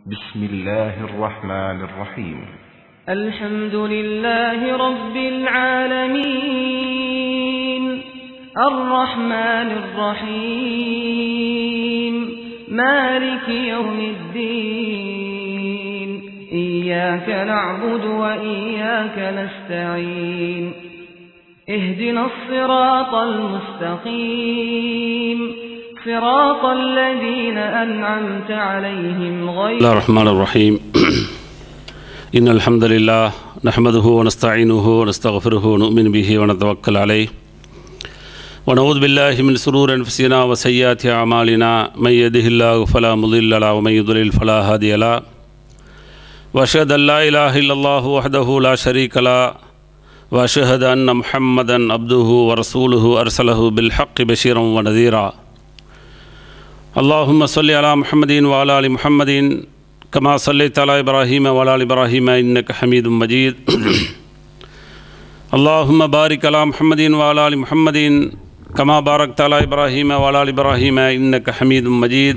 بسم الله الرحمن الرحيم الحمد لله رب العالمين الرحمن الرحيم مالك يوم الدين إياك نعبد وإياك نستعين اهدنا الصراط المستقيم صراط الذين أنعمت عليهم غير الله الرحمن الرحيم إن الحمد لله نحمده ونستعينه ونستغفره ونؤمن به ونتوكل عليه ونعوذ بالله من سرور أنفسنا وسيئات أعمالنا من يهده الله فلا مضل له ومن يضلل فلا هادي له وأشهد أن لا إله إلا الله وحده لا شريك له وأشهد أن محمدا عبده ورسوله أرسله بالحق بشيرا ونذيرا اللهم صل على محمد وعلى ال محمد كما صليت على ابراهيم وعلى ال ابراهيم انك حميد مجيد اللهم بارك على محمد وعلى ال محمد كما باركت على ابراهيم وعلى ال ابراهيم انك حميد مجيد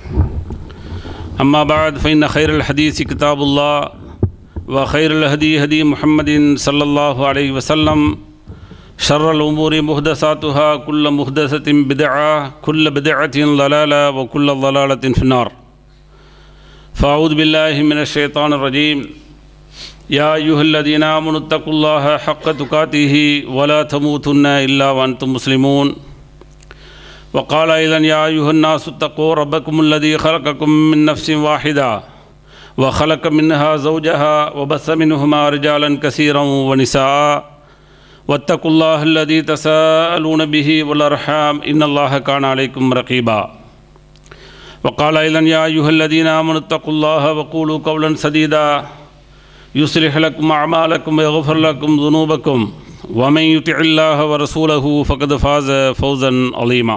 اما بعد فان خير الحديث كتاب الله وخير الهدي هدي محمد صلى الله عليه وسلم شر الأمور محدثاتها كل محدثة بدعة كل بدعة ضلالة وكل ضلالة في النار فأعوذ بالله من الشيطان الرجيم يا أيها الذين آمنوا اتقوا الله حق تقاته ولا تموتن إلا وأنتم مسلمون وقال أيضا يا أيها الناس اتقوا ربكم الذي خلقكم من نفس واحدة وخلق منها زوجها وبث منهما رجالا كثيرا ونساء واتقوا الله الذي تساءلون به والأرحام إن الله كان عليكم رقيبا وقال أيضا يا أيها الذين آمنوا اتقوا الله وقولوا قولا سديدا يصلح لكم أعمالكم ويغفر لكم ذنوبكم ومن يطع الله ورسوله فقد فاز فوزا عظيما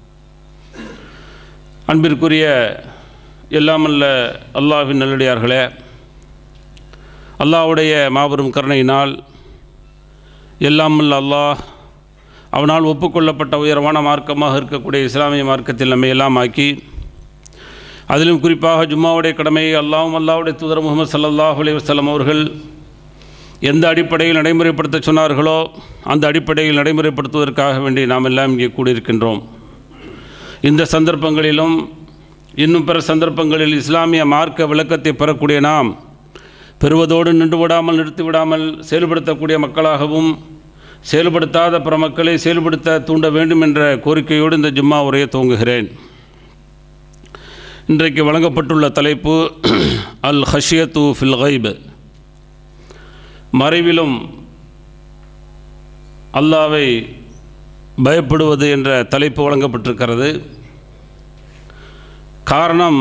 அன்பிற்குரிய எல்லாமல்ல அல்லாஹ்வின் நல்லடியார்களே அல்லாஹ்வுடைய மாபெரும் கருணையினால் எல்லாம் வல்ல அல்லாஹ் அவனால் ஒப்புக்கொள்ளப்பட்ட உயர்வான மார்க்கமாக இருக்கக்கூடிய இஸ்லாமிய மார்க்கத்தில் நம்மை எல்லாம் ஆக்கி அதிலும் குறிப்பாக ஜும்மாவுடைய கடமையை அல்லாவும் அல்லாவுடைய தூதர் முகமது சல்லல்லாஹ் அலைஹி வஸல்லம் அவர்கள் எந்த அடிப்படையில் நடைமுறைப்படுத்த சொன்னார்களோ அந்த அடிப்படையில் நடைமுறைப்படுத்துவதற்காக வேண்டி நாம் எல்லாம் இங்கே கூடியிருக்கின்றோம் இந்த சந்தர்ப்பங்களிலும் இன்னும் பிற சந்தர்ப்பங்களில் இஸ்லாமிய மார்க்க விளக்கத்தை பெறக்கூடிய நாம் பெறுவதோடு நின்று விடாமல் நிறுத்தி விடாமல் செயல்படுத்தக்கூடிய மக்களாகவும் செயல்படுத்தாத பிற மக்களை செயல்படுத்த தூண்ட வேண்டும் என்ற கோரிக்கையோடு இந்த ஜும்மா உரையை துவங்குகிறேன் இன்றைக்கு வழங்கப்பட்டுள்ள தலைப்பு அல் ஹஷியத்து ஃபில் கைப் மறைவிலும் அல்லாவை பயப்படுவது என்ற தலைப்பு வழங்கப்பட்டிருக்கிறது காரணம்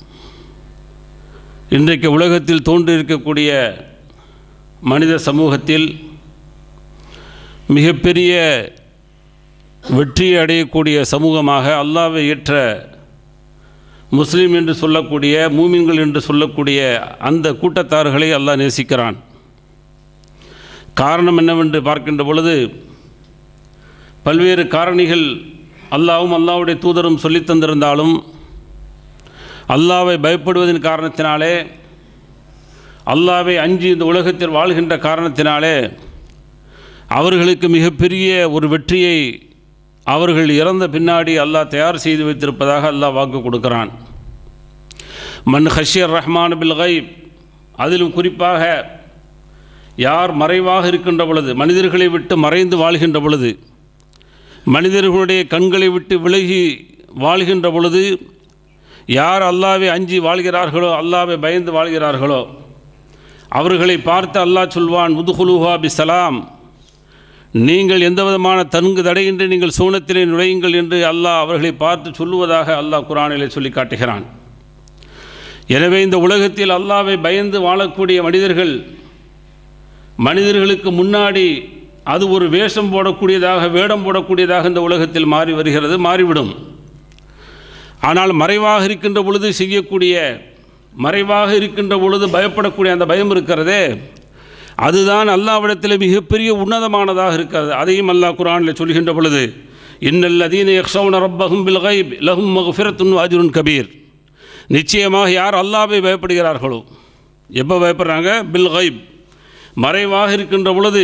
இன்றைக்கு உலகத்தில் தோன்றியிருக்கக்கூடிய மனித சமூகத்தில் மிகப்பெரிய வெற்றி அடையக்கூடிய சமூகமாக அல்லாவை ஏற்ற முஸ்லீம் என்று சொல்லக்கூடிய மூமின்கள் என்று சொல்லக்கூடிய அந்த கூட்டத்தார்களை அல்லாஹ் நேசிக்கிறான் காரணம் என்னவென்று பார்க்கின்ற பொழுது பல்வேறு காரணிகள் அல்லாவும் அல்லாவுடைய தூதரும் சொல்லித் தந்திருந்தாலும் அல்லாவை பயப்படுவதன் காரணத்தினாலே அல்லாவை அஞ்சி இந்த உலகத்தில் வாழ்கின்ற காரணத்தினாலே அவர்களுக்கு மிகப்பெரிய ஒரு வெற்றியை அவர்கள் இறந்த பின்னாடி அல்லாஹ் தயார் செய்து வைத்திருப்பதாக அல்லாஹ் வாக்கு கொடுக்கிறான் மன் ஹஷியர் ரஹ்மான் பில் கைப் அதிலும் குறிப்பாக யார் மறைவாக இருக்கின்ற பொழுது மனிதர்களை விட்டு மறைந்து வாழ்கின்ற பொழுது மனிதர்களுடைய கண்களை விட்டு விலகி வாழ்கின்ற பொழுது யார் அல்லாவை அஞ்சி வாழ்கிறார்களோ அல்லாவை பயந்து வாழ்கிறார்களோ அவர்களை பார்த்து அல்லாஹ் சொல்வான் முதுகுலுஹா பிசலாம் நீங்கள் எந்த விதமான தன்கு தடையின்றி நீங்கள் சூனத்திலே நுழையுங்கள் என்று அல்லாஹ் அவர்களை பார்த்து சொல்லுவதாக அல்லாஹ் குரானிலே சொல்லி காட்டுகிறான் எனவே இந்த உலகத்தில் அல்லாவை பயந்து வாழக்கூடிய மனிதர்கள் மனிதர்களுக்கு முன்னாடி அது ஒரு வேஷம் போடக்கூடியதாக வேடம் போடக்கூடியதாக இந்த உலகத்தில் மாறி வருகிறது மாறிவிடும் ஆனால் மறைவாக இருக்கின்ற பொழுது செய்யக்கூடிய மறைவாக இருக்கின்ற பொழுது பயப்படக்கூடிய அந்த பயம் இருக்கிறதே அதுதான் அல்லாவிடத்தில் மிகப்பெரிய உன்னதமானதாக இருக்கிறது அதையும் அல்லாஹ் குரானில் சொல்கின்ற பொழுது இன்னல்லதீன யக்ஷவுன ரப்பஹும் பில் கைப் லஹும் மகுஃபிரத்துன் அஜ்ருன் கபீர் நிச்சயமாக யார் அல்லாவை பயப்படுகிறார்களோ எப்போ பயப்படுறாங்க பில் கைப் மறைவாக இருக்கின்ற பொழுது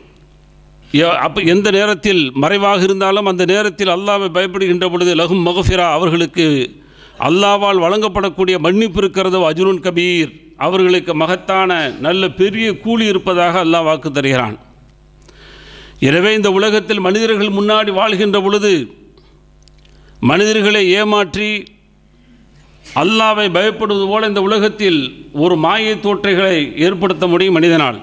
ய- அப்போ எந்த நேரத்தில் மறைவாக இருந்தாலும் அந்த நேரத்தில் அல்லாவை பயப்படுகின்ற பொழுது லகும் மகஃபிரா அவர்களுக்கு அல்லாவால் வழங்கப்படக்கூடிய மன்னிப்பு இருக்கிறதோ அஜுருன் கபீர் அவர்களுக்கு மகத்தான நல்ல பெரிய கூலி இருப்பதாக அல்லாஹ் வாக்கு தருகிறான் எனவே இந்த உலகத்தில் மனிதர்கள் முன்னாடி வாழ்கின்ற பொழுது மனிதர்களை ஏமாற்றி அல்லாவை பயப்படுவது போல இந்த உலகத்தில் ஒரு மாயை தோற்றைகளை ஏற்படுத்த முடியும் மனிதனால்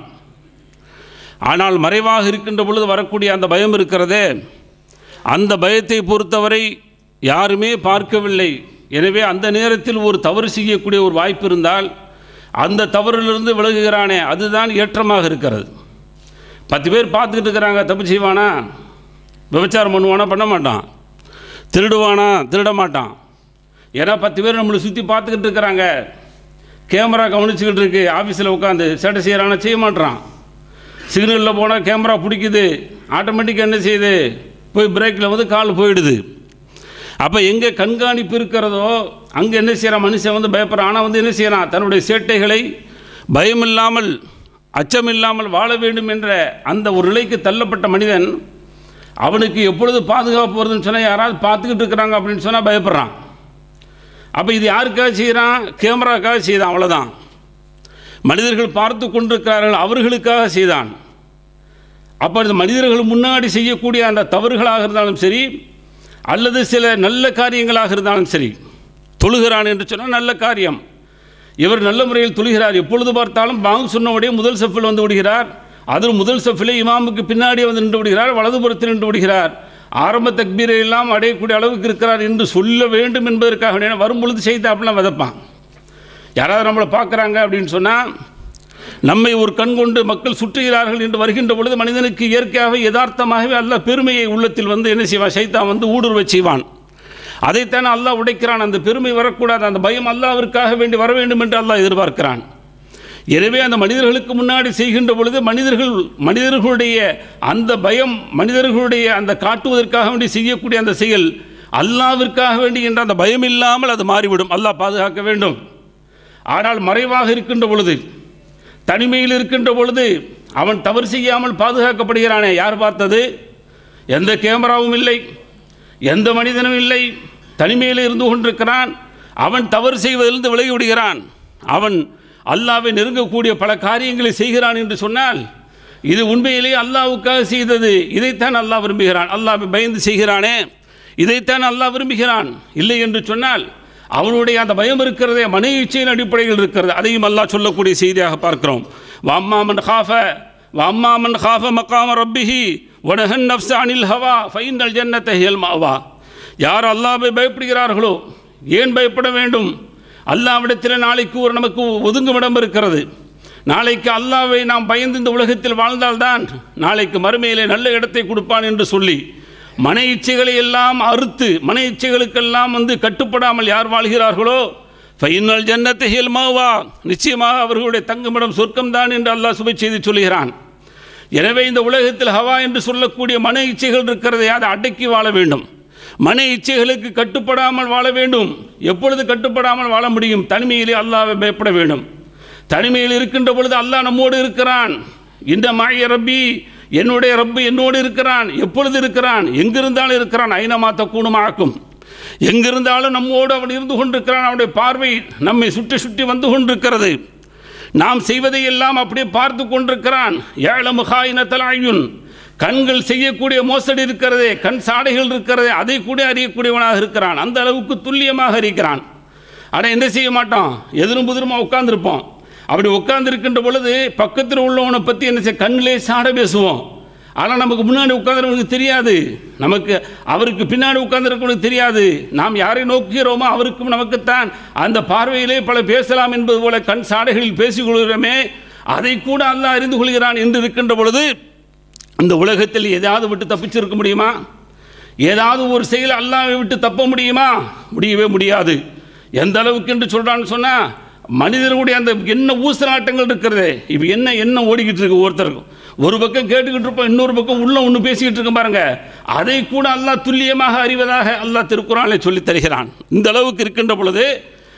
ஆனால் மறைவாக இருக்கின்ற பொழுது வரக்கூடிய அந்த பயம் இருக்கிறதே அந்த பயத்தை பொறுத்தவரை யாருமே பார்க்கவில்லை எனவே அந்த நேரத்தில் ஒரு தவறு செய்யக்கூடிய ஒரு வாய்ப்பு இருந்தால் அந்த தவறிலிருந்து விலகுகிறானே அதுதான் ஏற்றமாக இருக்கிறது பத்து பேர் பார்த்துக்கிட்டு இருக்கிறாங்க தப்பு செய்வானா விபச்சாரம் பண்ணுவானா பண்ண மாட்டான் திருடுவானா திருட மாட்டான் ஏன்னா பத்து பேர் நம்மளை சுற்றி பார்த்துக்கிட்டு இருக்கிறாங்க கேமரா கவனிச்சுக்கிட்டு இருக்கு ஆஃபீஸில் உட்காந்து சேட்டை செய்கிறானா செய்ய மாட்டான் சிக்னலில் போனால் கேமரா பிடிக்குது ஆட்டோமேட்டிக்காக என்ன செய்யுது போய் பிரேக்கில் வந்து கால் போயிடுது அப்போ எங்கே கண்காணிப்பு இருக்கிறதோ அங்கே என்ன செய்கிறான் மனுஷன் வந்து பயப்படுறான் ஆனால் வந்து என்ன செய்யறான் தன்னுடைய சேட்டைகளை பயமில்லாமல் அச்சமில்லாமல் வாழ வேண்டும் என்ற அந்த ஒரு நிலைக்கு தள்ளப்பட்ட மனிதன் அவனுக்கு எப்பொழுது பாதுகாப்பு வருதுன்னு சொன்னால் யாராவது பார்த்துக்கிட்டு இருக்கிறாங்க அப்படின்னு சொன்னால் பயப்படுறான் அப்போ இது யாருக்காக செய்கிறான் கேமராக்காக செய்தான் அவ்வளோதான் மனிதர்கள் பார்த்து கொண்டிருக்கிறார்கள் அவர்களுக்காக செய்தான் அப்போ இந்த மனிதர்கள் முன்னாடி செய்யக்கூடிய அந்த தவறுகளாக இருந்தாலும் சரி அல்லது சில நல்ல காரியங்களாக இருந்தாலும் சரி தொழுகிறான் என்று சொன்னால் நல்ல காரியம் இவர் நல்ல முறையில் தொழுகிறார் எப்பொழுது பார்த்தாலும் பாங்கு சொன்னவுடைய முதல் செஃபில் வந்து விடுகிறார் அதில் முதல் செஃபிலே இமாமுக்கு பின்னாடியே வந்து நின்று விடுகிறார் வலதுபுறத்தில் நின்று விடுகிறார் ஆரம்ப தக்பீரை எல்லாம் அடையக்கூடிய அளவுக்கு இருக்கிறார் என்று சொல்ல வேண்டும் என்பதற்காக வேண்டிய வரும்பொழுது செய்தாப்பெல்லாம் விதப்பான் யாராவது நம்மளை பார்க்குறாங்க அப்படின்னு சொன்னால் நம்மை ஒரு கண் கொண்டு மக்கள் சுற்றுகிறார்கள் என்று வருகின்ற பொழுது மனிதனுக்கு இயற்கையாகவே யதார்த்தமாகவே அல்ல பெருமையை உள்ளத்தில் வந்து என்ன செய்வான் சைத்தான் வந்து ஊடுருவ செய்வான் அதைத்தான் அல்லாஹ் உடைக்கிறான் அந்த பெருமை வரக்கூடாது அந்த பயம் அல்லாவிற்காக வேண்டி வர வேண்டும் என்று அல்லாஹ் எதிர்பார்க்கிறான் எனவே அந்த மனிதர்களுக்கு முன்னாடி செய்கின்ற பொழுது மனிதர்கள் மனிதர்களுடைய அந்த பயம் மனிதர்களுடைய அந்த காட்டுவதற்காக வேண்டி செய்யக்கூடிய அந்த செயல் அல்லாவிற்காக வேண்டி என்ற அந்த பயம் இல்லாமல் அது மாறிவிடும் அல்லாஹ் பாதுகாக்க வேண்டும் ஆனால் மறைவாக இருக்கின்ற பொழுது தனிமையில் இருக்கின்ற பொழுது அவன் தவறு செய்யாமல் பாதுகாக்கப்படுகிறானே யார் பார்த்தது எந்த கேமராவும் இல்லை எந்த மனிதனும் இல்லை தனிமையில் இருந்து கொண்டிருக்கிறான் அவன் தவறு செய்வதிலிருந்து விலகி விடுகிறான் அவன் அல்லாவை நெருங்கக்கூடிய பல காரியங்களை செய்கிறான் என்று சொன்னால் இது உண்மையிலேயே அல்லாவுக்காக செய்தது இதைத்தான் அல்லாஹ் விரும்புகிறான் அல்லாவை பயந்து செய்கிறானே இதைத்தான் அல்லாஹ் விரும்புகிறான் இல்லை என்று சொன்னால் அவனுடைய அந்த பயம் இருக்கிறதே மன இச்சையின் அடிப்படையில் இருக்கிறது அதையும் அல்லாஹ் சொல்லக்கூடிய செய்தியாக பார்க்கிறோம் வாம்மாமன் ஹாஃப வாம்மாமன் ஹாஃப மக்காம ரப்பிஹி வனஹன் நப்ச அனில் ஹவா ஃபைனல் ஜன்னத்தை ஹியல் மாவா யார் அல்லாவை பயப்படுகிறார்களோ ஏன் பயப்பட வேண்டும் அல்லாவிடத்தில் நாளைக்கு ஒரு நமக்கு ஒதுங்கும் இடம் இருக்கிறது நாளைக்கு அல்லாவை நாம் பயந்து இந்த உலகத்தில் வாழ்ந்தால்தான் நாளைக்கு மறுமையிலே நல்ல இடத்தை கொடுப்பான் என்று சொல்லி மன இச்சைகளை எல்லாம் அறுத்து மன இச்சைகளுக்கெல்லாம் வந்து கட்டுப்படாமல் யார் வாழ்கிறார்களோ ஃபைனல் ஜன்னத்தை ஹியல் மாவா நிச்சயமாக அவர்களுடைய தங்குமிடம் சொர்க்கம்தான் என்று அல்லாஹ் சுபை செய்தி சொல்கிறான் எனவே இந்த உலகத்தில் ஹவா என்று சொல்லக்கூடிய மன இச்சைகள் இருக்கிறதை அதை அடக்கி வாழ வேண்டும் மன இச்சைகளுக்கு கட்டுப்படாமல் வாழ வேண்டும் எப்பொழுது கட்டுப்படாமல் வாழ முடியும் தனிமையிலே அல்லாவை பயப்பட வேண்டும் தனிமையில் இருக்கின்ற பொழுது அல்லாஹ் நம்மோடு இருக்கிறான் இந்த மாய ரப்பி என்னுடைய ரப்பு என்னோடு இருக்கிறான் எப்பொழுது இருக்கிறான் எங்கிருந்தாலும் இருக்கிறான் ஐனமாத்த கூணுமாக்கும் எங்கிருந்தாலும் நம்மோடு அவன் இருந்து கொண்டிருக்கிறான் அவனுடைய பார்வை நம்மை சுற்றி சுற்றி வந்து கொண்டிருக்கிறது நாம் செய்வதை எல்லாம் அப்படியே பார்த்து கொண்டிருக்கிறான் ஏழமுகாயினத்தலாயுன் கண்கள் செய்யக்கூடிய மோசடி இருக்கிறதே கண் சாடைகள் இருக்கிறதே அதை கூட அறியக்கூடியவனாக இருக்கிறான் அந்த அளவுக்கு துல்லியமாக இருக்கிறான் ஆனால் என்ன செய்ய மாட்டோம் எதிரும் புதிருமா உட்கார்ந்துருப்போம் அப்படி உட்கார்ந்துருக்கின்ற பொழுது பக்கத்தில் உள்ளவனை பற்றி என்ன செய்ய கண்ணிலே சாட பேசுவோம் ஆனால் நமக்கு முன்னாடி உட்கார்ந்துருவனுக்கு தெரியாது நமக்கு அவருக்கு பின்னாடி உட்கார்ந்துருக்கவனுக்கு தெரியாது நாம் யாரை நோக்குகிறோமோ அவருக்கும் நமக்குத்தான் அந்த பார்வையிலே பல பேசலாம் என்பது போல கண் சாடைகளில் பேசிக்கொள்கிறோமே அதை கூட அல்லாஹ் அறிந்து கொள்கிறான் என்று இருக்கின்ற பொழுது இந்த உலகத்தில் ஏதாவது விட்டு தப்பிச்சிருக்க முடியுமா ஏதாவது ஒரு செயல் அல்லாஹ்வை விட்டு தப்ப முடியுமா முடியவே முடியாது எந்த அளவுக்கு என்று சொல்கிறான்னு சொன்னால் மனிதர்களுடைய அந்த என்ன ஊசலாட்டங்கள் இருக்கிறதே இப்போ என்ன என்ன ஓடிக்கிட்டு இருக்கு ஒருத்தருக்கும் ஒரு பக்கம் கேட்டுக்கிட்டு இருப்போம் இன்னொரு பக்கம் உள்ள ஒன்று பேசிக்கிட்டு இருக்க பாருங்க அதை கூட அல்லாஹ் துல்லியமாக அறிவதாக அல்லாஹ் திருக்குறானை சொல்லித் தருகிறான் இந்த அளவுக்கு இருக்கின்ற பொழுது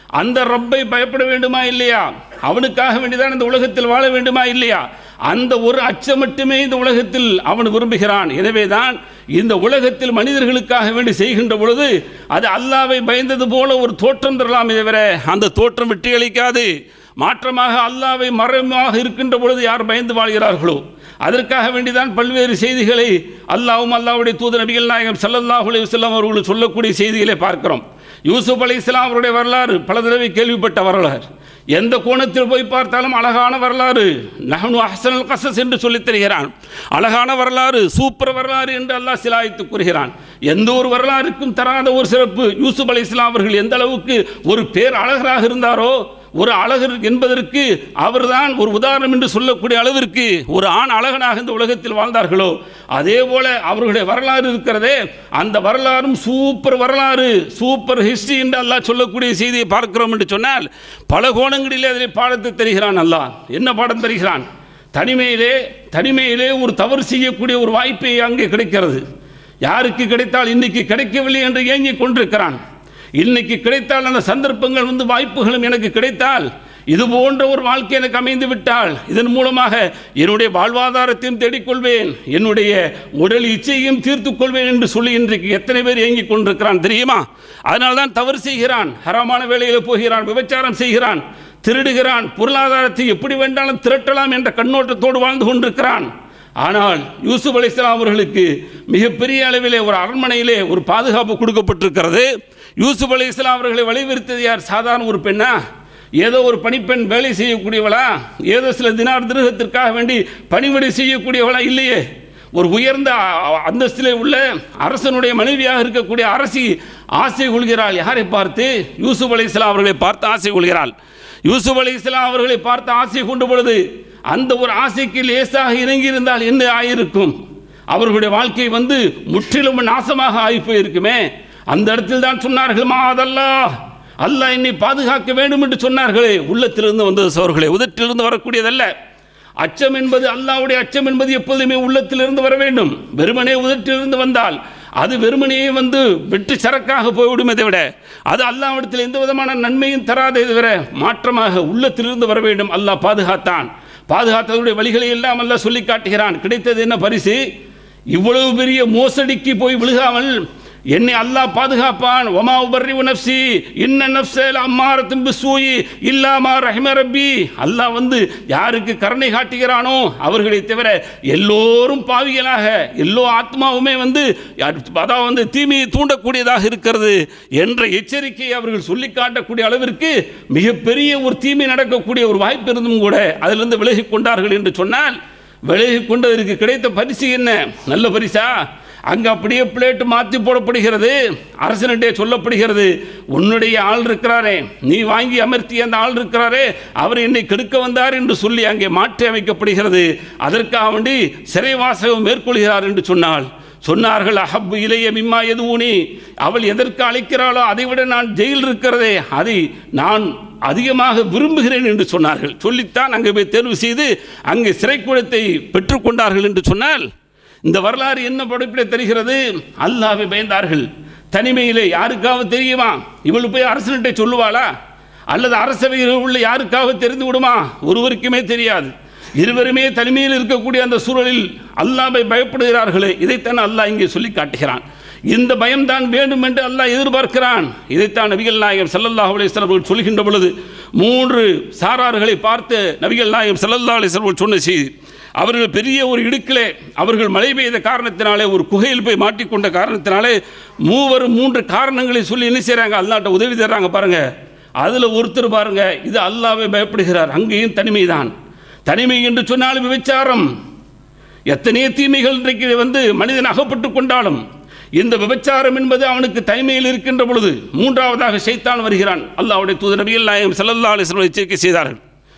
அந்த ரப்பை பயப்பட வேண்டுமா இல்லையா அவனுக்காக வேண்டிதான் இந்த உலகத்தில் வாழ வேண்டுமா இல்லையா அந்த ஒரு அச்சம் மட்டுமே இந்த உலகத்தில் அவன் விரும்புகிறான் எனவே தான் இந்த உலகத்தில் மனிதர்களுக்காக வேண்டி செய்கின்ற பொழுது அது அல்லாவை பயந்தது போல ஒரு தோற்றம் தரலாமே தவிர அந்த தோற்றம் வெற்றி அளிக்காது மாற்றமாக அல்லாவை மறைமாக இருக்கின்ற பொழுது யார் பயந்து வாழ்கிறார்களோ அதற்காக வேண்டிதான் பல்வேறு செய்திகளை அல்லாவும் அல்லாவுடைய தூத நபிகள் நாயகம் ஸல்லல்லாஹு அலைஹி வஸல்லம் அவர்கள் சொல்லக்கூடிய செய்திகளை பார்க்கிறோம் யூசுப் அலை இஸ்லாம் அவருடைய வரலாறு பல தடவை கேள்விப்பட்ட வரலாறு எந்த கோணத்தில் போய் பார்த்தாலும் அழகான வரலாறு நஹனு அஹ்சனல் கசஸ் என்று சொல்லித் தருகிறான் அழகான வரலாறு சூப்பர் வரலாறு என்று அல்லாஹ் சிலாய்த்து கூறுகிறான் எந்த ஒரு வரலாறுக்கும் தராத ஒரு சிறப்பு யூசுப் அலை இஸ்லாம் அவர்கள் எந்த அளவுக்கு ஒரு பேர் அழகராக இருந்தாரோ ஒரு அழகர் என்பதற்கு அவர்தான் ஒரு உதாரணம் என்று சொல்லக்கூடிய அளவிற்கு ஒரு ஆண் அழகனாக இந்த உலகத்தில் வாழ்ந்தார்களோ அதே போல அவர்களுடைய வரலாறு இருக்கிறதே அந்த வரலாறும் சூப்பர் வரலாறு சூப்பர் ஹிஸ்டரி என்று அல்லாஹ் சொல்லக்கூடிய செய்தியை பார்க்கிறோம் என்று சொன்னால் பல கோணங்களிலே அதிலே பாடத்தை தருகிறான் அல்லாஹ் என்ன பாடம் தருகிறான் தனிமையிலே தனிமையிலே ஒரு தவறு செய்யக்கூடிய ஒரு வாய்ப்பை அங்கே கிடைக்கிறது யாருக்கு கிடைத்தால் இன்னைக்கு கிடைக்கவில்லை என்று ஏங்கிக் கொண்டிருக்கிறான் இன்னைக்கு கிடைத்தால் அந்த சந்தர்ப்பங்கள் வந்து வாய்ப்புகளும் எனக்கு கிடைத்தால் இது போன்ற ஒரு வாழ்க்கை எனக்கு அமைந்து விட்டால் இதன் மூலமாக என்னுடைய வாழ்வாதாரத்தையும் தேடிக்கொள்வேன் என்னுடைய உடல் இச்சையும் தீர்த்துக் கொள்வேன் என்று சொல்லி இன்றைக்கு எத்தனை பேர் இயங்கிக் கொண்டிருக்கிறான் தெரியுமா அதனால தான் தவறு செய்கிறான் ஹராமான வேலையில் போகிறான் விபச்சாரம் செய்கிறான் திருடுகிறான் பொருளாதாரத்தை எப்படி வேண்டாலும் திரட்டலாம் என்ற கண்ணோட்டத்தோடு வாழ்ந்து கொண்டிருக்கிறான் ஆனால் யூசுப் அலைஹிஸ்ஸலாம் அவர்களுக்கு மிகப்பெரிய அளவிலே ஒரு அரண்மனையிலே ஒரு பாதுகாப்பு கொடுக்கப்பட்டிருக்கிறது யூசுப் அலைஹிஸ்ஸலாம் அவர்களை வழிவிருத்தது யார் சாதாரண ஒரு பெண்ணா ஏதோ ஒரு பணிப்பெண் வேலை செய்யக்கூடியவளா ஏதோ சில தினார் திருகத்திற்காக வேண்டி பணிவிடை செய்யக்கூடியவளா இல்லையே ஒரு உயர்ந்த அ- அந்தஸ்திலே உள்ள அரசனுடைய மனைவியாக இருக்கக்கூடிய அரசி ஆசை கொள்கிறாள் யாரை பார்த்து யூசுப் அலைஹிஸ்ஸலாம் அவர்களை பார்த்து ஆசை கொள்கிறாள் யூசுப் அலைஹிஸ்ஸலாம் அவர்களை பார்த்து ஆசை கொண்ட பொழுது அந்த ஒரு ஆசைக்கு லேசாக இறங்கி இருந்தால் என்ன ஆயிருக்கும் அவர்களுடைய வாழ்க்கை வந்து முற்றிலும் நாசமாக ஆகி போயிருக்குமே அந்த இடத்தில் தான் சொன்னார்கள் மாதல்லா அல்லாஹ் என்னை பாதுகாக்க வேண்டும் என்று சொன்னார்களே உள்ளத்திலிருந்து வந்தது சோர்களே உதட்டிலிருந்து வரக்கூடியதல்ல அச்சம் என்பது அல்லாஹ்வுடைய அச்சம் என்பது எப்போதுமே உள்ளத்திலிருந்து வர வேண்டும் வெறுமனே உதட்டிலிருந்து வந்தால் அது வெறுமனையே வந்து வெற்றி சரக்காக போய்விடுமே தவிர அது அல்லாவிடத்தில் எந்த விதமான நன்மையும் தராதே தவிர மாற்றமாக உள்ளத்திலிருந்து வர வேண்டும் அல்லாஹ் பாதுகாத்தான் பாதுகாத்ததுடைய வழிகளை எல்லாம் அல்லாஹ் சொல்லி காட்டுகிறான் கிடைத்தது என்ன பரிசு இவ்வளவு பெரிய மோசடிக்கு போய் விழுகாமல் என்னை அல்லாஹ் பாதுகாப்பான் ஒமா உபர்ரி நப்சி இன்ன நப்சல் அம்மாரத்தும் பிசூயி இல்லாமா ரஹிம ரப்பி அல்லாஹ் வந்து யாருக்கு கருணை காட்டுகிறானோ அவர்களை தவிர எல்லோரும் பாவிகளாக எல்லோ ஆத்மாவுமே வந்து அதாவது வந்து தீமையை தூண்டக்கூடியதாக இருக்கிறது என்ற எச்சரிக்கையை அவர்கள் சொல்லி காட்டக்கூடிய அளவிற்கு மிகப்பெரிய ஒரு தீமை நடக்கக்கூடிய ஒரு வாய்ப்பு இருந்தும் கூட அதிலிருந்து விலகிக் கொண்டார்கள் என்று சொன்னால் விலகிக் கொண்டதற்கு கிடைத்த பரிசு என்ன நல்ல பரிசா அங்கே அப்படியே பிளேட் மாற்றி போடப்படுகிறது அரசனிட்டே சொல்லப்படுகிறது உன்னுடைய ஆள் இருக்கிறாரே நீ வாங்கி அமர்த்திய அந்த ஆள் இருக்கிறாரே அவர் என்னை கெடுக்க வந்தார் என்று சொல்லி அங்கே மாற்றி அமைக்கப்படுகிறது அதற்காக வேண்டி சிறைவாசகம் மேற்கொள்கிறார் என்று சொன்னால் சொன்னார்கள் அஹப்பு இளைய மிம்மா எதுவுனி அவள் எதற்கு அழைக்கிறாளோ அதை விட நான் ஜெயில் இருக்கிறதே அதை நான் அதிகமாக விரும்புகிறேன் என்று சொன்னார்கள் சொல்லித்தான் அங்கே போய் தேர்வு செய்து அங்கே சிறைக்குழத்தை பெற்றுக்கொண்டார்கள் என்று சொன்னால் இந்த வரலாறு என்ன படைப்பிலே தெரிகிறது அல்லாவை பயந்தார்கள் தனிமையிலே யாருக்காவது தெரியுமா இவள் போய் அரசன்கிட்ட சொல்லுவாளா அல்லது அரசவையில் உள்ள யாருக்காவது தெரிந்து விடுமா ஒருவருக்குமே தெரியாது இருவருமே தனிமையில் இருக்கக்கூடிய அந்த சூழலில் அல்லாவை பயப்படுகிறார்களே இதைத்தான் அல்லாஹ் இங்கே சொல்லி காட்டுகிறான் இந்த பயம்தான் வேண்டும் என்று அல்லாஹ் எதிர்பார்க்கிறான் இதைத்தான் நபிகள் நாயகம் ஸல்லல்லாஹு அலைஹி வஸல்லம் அவர்கள் சொல்கின்ற பொழுது மூன்று சாரார்களை பார்த்து நபிகள் நாயகம் ஸல்லல்லாஹு அலைஹி வஸல்லம் அவர்கள் சொன்ன செய்தி அவர்கள் பெரிய ஒரு இடுக்கிலே அவர்கள் மழை பெய்த காரணத்தினாலே ஒரு குகையில் போய் மாட்டிக்கொண்ட காரணத்தினாலே மூவரும் மூன்று காரணங்களை சொல்லி என்ன செய்கிறாங்க அல்லாட்ட உதவி தர்றாங்க பாருங்க அதில் ஒருத்தர் பாருங்க இது அல்லாவே பயப்படுகிறார் அங்கேயும் தனிமைதான் தனிமை என்று சொன்னாலும் விபச்சாரம் எத்தனையோ தீமைகள் இன்றைக்கு வந்து மனிதன் அகப்பட்டு கொண்டாலும் இந்த விபச்சாரம் என்பது அவனுக்கு தனிமையில் இருக்கின்ற பொழுது மூன்றாவதாக சைத்தான் வருகிறான் அல்லாஹ்வுடைய தூதர் நபிகள் நாயகம் ஸல்லல்லாஹு அலைஹி வஸல்லம் எச்சரிக்கை செய்தார்கள்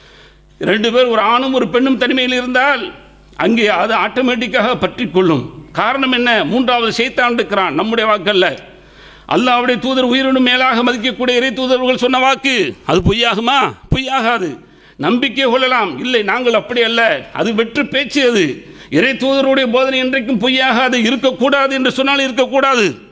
ரெண்டு பேர் ஒரு ஆணும் ஒரு பெண்ணும் தனிமையில் இருந்தால் அங்கே அது ஆட்டோமேட்டிக்காக பற்றி கொள்ளும் காரணம் என்ன மூன்றாவது சைத்தான் இருக்கிறான் நம்முடைய வாக்கல்ல அல்லாஹ்வுடைய தூதர் உயிரினும் மேலாக மதிக்கக்கூடிய இறை தூதர்கள் சொன்ன வாக்கு அது பொய்யாகுமா பொய்யாகாது நம்பிக்கை கொள்ளலாம் இல்லை நாங்கள் அப்படி அல்ல அது வெற்று பேச்சு அது இறை தூதருடைய போதனை இன்றைக்கும் பொய்யாகாது இருக்கக்கூடாது என்று சொன்னால் இருக்கக்கூடாது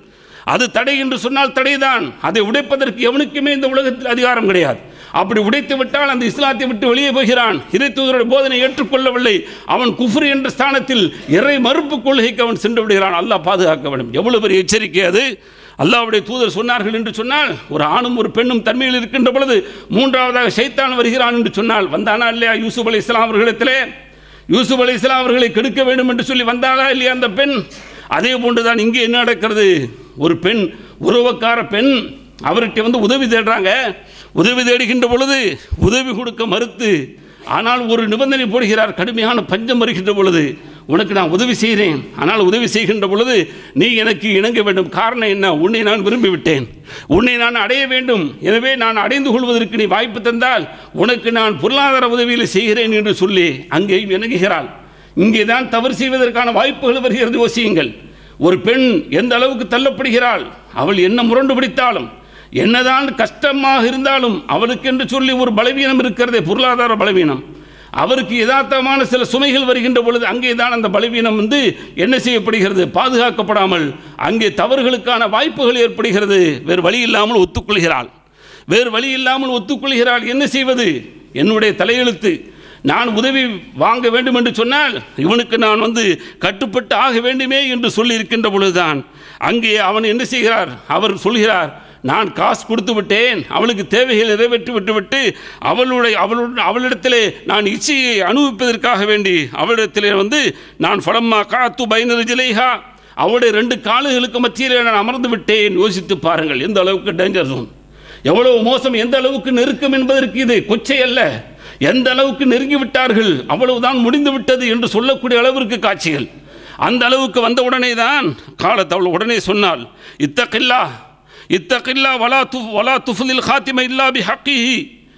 அது தடை என்று சொன்னால் தடைதான் அதை உடைப்பதற்கு எவனுக்குமே இந்த உலகத்தில் அதிகாரம் கிடையாது அப்படி உடைத்து விட்டால் அந்த இஸ்லாத்தை விட்டு வெளியே போகிறான் இறை தூதருடைய போதனை ஏற்றுக்கொள்ளவில்லை அவன் குஃப்ரு என்ற ஸ்தானத்தில் இறை மறுப்பு கொள்கைக்கு அவன் சென்று விடுகிறான் அல்லாஹ் பாதுகாக்க வேண்டும் எவ்வளவு பெரிய எச்சரிக்கை அது அல்லாஹ்வுடைய தூதர் சொன்னார்கள் என்று சொன்னால் ஒரு ஆணும் ஒரு பெண்ணும் தன்மையில் இருக்கின்ற பொழுது மூன்றாவதாக ஷைத்தான் வருகிறான் என்று சொன்னால் வந்தானா இல்லையா யூசுப் அலி இஸ்லாம் அவர்களிடத்திலே யூசுப் அலி இஸ்லாம் அவர்களை கெடுக்க வேண்டும் என்று சொல்லி வந்தாளா இல்லையா அந்த பெண் அதே போன்றுதான் இங்கே என்ன நடக்கிறது ஒரு பெண் உறவக்கார பெண் அவர்கிட்ட வந்து உதவி தேடுறாங்க உதவி தேடுகின்ற பொழுது உதவி கொடுக்க மறுத்து ஆனால் ஒரு நிபந்தனை போடுகிறார் கடுமையான பஞ்சம் வருகின்ற பொழுது உனக்கு நான் உதவி செய்கிறேன் ஆனால் உதவி செய்கின்ற பொழுது நீ எனக்கு இணங்க வேண்டும் காரணம் என்ன உன்னை நான் விரும்பிவிட்டேன் உன்னை நான் அடைய வேண்டும் எனவே நான் அடைந்து கொள்வதற்கு நீ வாய்ப்பு தந்தால் உனக்கு நான் பொருளாதார உதவியில் செய்கிறேன் என்று சொல்லி அங்கேயும் இணங்குகிறாள் இங்கே தான் தவறு செய்வதற்கான வாய்ப்புகள் வருகிறது யோசியுங்கள் ஒரு பெண் எந்த அளவுக்கு தள்ளப்படுகிறாள் அவள் என்ன முரண்டு பிடித்தாலும் என்னதான் கஷ்டமாக இருந்தாலும் அவளுக்கு என்று சொல்லி ஒரு பலவீனம் இருக்கிறதே பொருளாதார பலவீனம் அவருக்கு யதார்த்தமான சில சுமைகள் வருகின்ற பொழுது அங்கே தான் அந்த பலவீனம் வந்து என்ன செய்யப்படுகிறது பாதுகாக்கப்படாமல் அங்கே தவறுகளுக்கான வாய்ப்புகள் ஏற்படுகிறது வேறு வழி இல்லாமல் ஒத்துக்கொள்கிறாள் வேறு வழி இல்லாமல் ஒத்துக்கொள்கிறாள் என்ன செய்வது என்னுடைய தலையெழுத்து நான் உதவி வாங்க வேண்டும் என்று சொன்னால் இவனுக்கு நான் வந்து கட்டுப்பட்டு ஆக வேண்டுமே என்று சொல்லி இருக்கின்ற பொழுதுதான் அங்கே அவன் என்ன செய்கிறார் அவர் சொல்கிறார் நான் காசு கொடுத்து விட்டேன் அவளுக்கு தேவைகளை நிறைவேற்றி விட்டுவிட்டு அவளுடைய அவளுடைய அவளிடத்திலே நான் இச்சையை அனுபவிப்பதற்காக வேண்டி அவளிடத்திலே வந்து நான் ஃபலம்மா காத்து பைனர் ஜிலேஹா அவளுடைய ரெண்டு காலுகளுக்கு மத்தியிலே நான் அமர்ந்து விட்டேன் யோசித்து பாருங்கள் எந்த அளவுக்கு டேஞ்சர் ஜோன் எவ்வளவு மோசம் எந்த அளவுக்கு நெருக்கம் என்பதற்கு இது கொச்சை அல்ல எந்த அளவுக்கு நெருங்கி விட்டார்கள் அவ்வளவுதான் முடிந்து விட்டது என்று சொல்லக்கூடிய அளவிற்கு காட்சிகள் அந்த அளவுக்கு வந்த உடனே தான் காலத்தை அவள் உடனே சொன்னாள் இத்தகில்லா இத்தகில்லா வலா து வலா துஃபுலில் ஹாத்திம இல்லா பி ஹக்கிஹி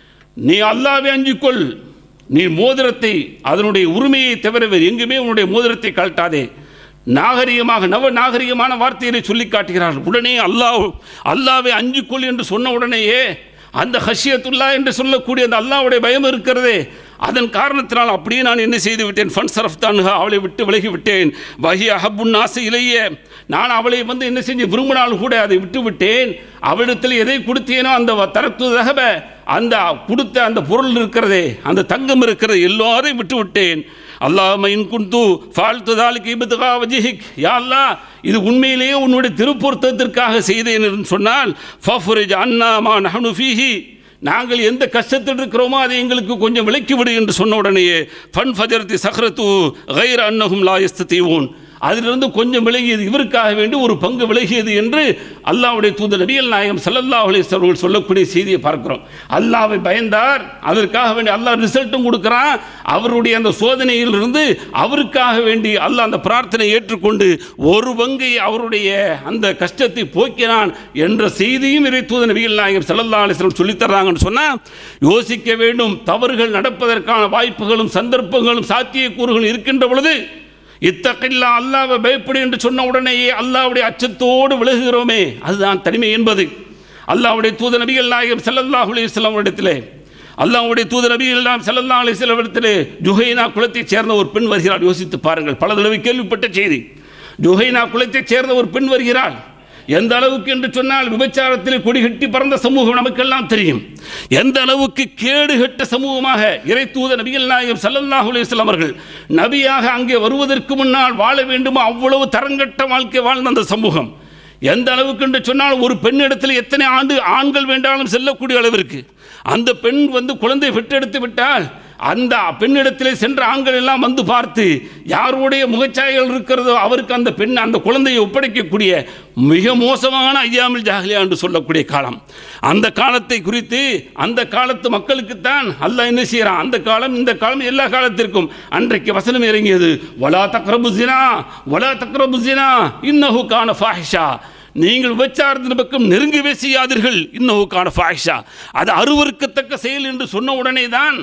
நீ அல்லாவே அஞ்சிக்கொள் நீ மோதிரத்தை அதனுடைய உரிமையை தவிர வேறு எங்குமே உன்னுடைய மோதிரத்தை கழட்டாதே நாகரிகமாக நவ நாகரிகமான வார்த்தையை சொல்லி காட்டுகிறார்கள் உடனே அல்லாஹ் அல்லாவை அஞ்சிக்கொள் என்று சொன்ன உடனேயே அந்த ஹஷியத்துல்லா என்று சொல்லக்கூடிய அந்த அல்லாவுடைய பயம் இருக்கிறதே அதன் காரணத்தினால் அப்படியே நான் என்ன செய்து விட்டேன் ஃபன் சரஃப் தான்ஹா அவளை விட்டு விலகி விட்டேன் வஹி அஹப்புன் ஆசை இலையே நான் அவளை வந்து என்ன செஞ்சு விரும்பினால் கூட அதை விட்டு விட்டேன் அவளிடத்தில் எதை கொடுத்தேனோ அந்த தரத்து தகவ அந்த கொடுத்த அந்த பொருள் இருக்கிறதே அந்த தங்கம் இருக்கிறது எல்லாரையும் விட்டு விட்டேன் அல்லாஹ் இன் குந்து ஃபால்த்து தாலுக்கு இபத்துகா வஜிஹிக் யா அல்லாஹ் இது உண்மையிலேயே உன்னுடைய திருப்பொருத்தத்திற்காக செய்தேன் என்று சொன்னால் ஃபஃபுரிஜ் அன்னா மா நஹனு ஃபீஹி நாங்கள் எந்த கஷ்டத்தில் இருக்கிறோமோ அதை எங்களுக்கு கொஞ்சம் விலக்கி விடு என்று சொன்ன உடனேயே ஃபன் ஃபஜர்த்தி சஹ்ரத்து கைர் அன்னஹும் லா யஸ்தீவூன் அதிலிருந்து கொஞ்சம் விலகியது இவருக்காக வேண்டி ஒரு பங்கு விலகியது என்று அல்லாஹ்வுடைய தூதர் நபியல் நாயகம் ஸல்லல்லாஹு அலைஹி வஸல்லம் அவர்கள் சொல்லக்கூடிய செய்தியை பார்க்கிறோம் அல்லாஹ்வை பயந்தார் அதற்காக வேண்டி அல்லாஹ் ரிசல்ட்டும் கொடுக்குறான் அவருடைய அந்த சோதனையிலிருந்து அவருக்காக வேண்டி அல்லாஹ் அந்த பிரார்த்தனை ஏற்றுக்கொண்டு ஒரு பங்கை அவருடைய அந்த கஷ்டத்தை போக்கினான் என்ற செய்தியும் இறை தூதர் நபிகள் நாயகம் ஸல்லல்லாஹு அலைஹி வஸல்லம் சொல்லித் தர்றாங்கன்னு சொன்னால் யோசிக்க வேண்டும் தவறுகள் நடப்பதற்கான வாய்ப்புகளும் சந்தர்ப்பங்களும் சாத்தியக்கூறுகளும் இருக்கின்ற பொழுது இத்தகில்லா அல்லாவை பயப்படு என்று சொன்ன உடனேயே அல்லாவுடைய அச்சத்தோடு விலகுகிறோமே அதுதான் தனிமை என்பது அல்லாவுடைய தூத நபிகள் நாயகம் ஸல்லல்லாஹு அலைஹி வஸல்லம் இடத்திலே அல்லாஹ்வுடைய தூத நபிகள் எல்லாம் ஸல்லல்லாஹு அலைஹி வஸல்லம் இடத்திலே ஜுஹைனா குலத்தைச் சேர்ந்த ஒரு பெண் வருகிறாள் யோசித்து பாருங்கள் பல தடவை கேள்விப்பட்ட செய்தி ஜுஹைனா குலத்தைச் சேர்ந்த ஒரு பெண் வருகிறாள் எந்த அளவுக்கு என்று சொன்னால் விபச்சாரத்தில் கொடிகட்டி பறந்த சமூகம் நமக்கெல்லாம் தெரியும் எந்த அளவுக்கு கேடுகட்ட சமூகமாக இறை தூத நபிகள் நாயகம் ஸல்லல்லாஹு அலைஹி வஸல்லம் அவர்கள் நபியாக அங்கே வருவதற்கு முன்னால் வாழ வேண்டுமோ அவ்வளவு தரங்கட்ட வாழ்க்கை வாழ்ந்த அந்த சமூகம் எந்த அளவுக்கு என்று சொன்னால் ஒரு பெண்ணிடத்தில் எத்தனை ஆண்டு ஆண்கள் வேண்டாலும் செல்லக்கூடிய அளவிற்கு அந்த பெண் வந்து குழந்தை பெற்றெடுத்து விட்டால் அந்த பெண்ணிடத்திலே சென்ற ஆண்கள் எல்லாம் வந்து பார்த்து யாருடைய முகச்சாயல் இருக்கிறதோ அவருக்கு அந்த பெண் அந்த குழந்தையை ஒப்படைக்கக்கூடிய மிக மோசமான ஐயாமில் ஜாகலியா என்று சொல்லக்கூடிய காலம் அந்த காலத்தை குறித்து அந்த காலத்து மக்களுக்குத்தான் அல்லாஹ் என்ன செய்கிறான் அந்த காலம் இந்த காலம் எல்லா காலத்திற்கும் அன்றைக்கு வசனம் இறங்கியது வலா தக்ரபு ஜினா வலா தக்ரபு ஜினா இன்னஹு கான ஃபாஹிஷா நீங்கள் விபச்சாரத்தின் பக்கம் நெருங்கவே செய்யாதீர்கள் இன்னஹுக்கான ஃபாஹிஷா அது அருவருக்கத்தக்க செயல் என்று சொன்ன உடனே தான்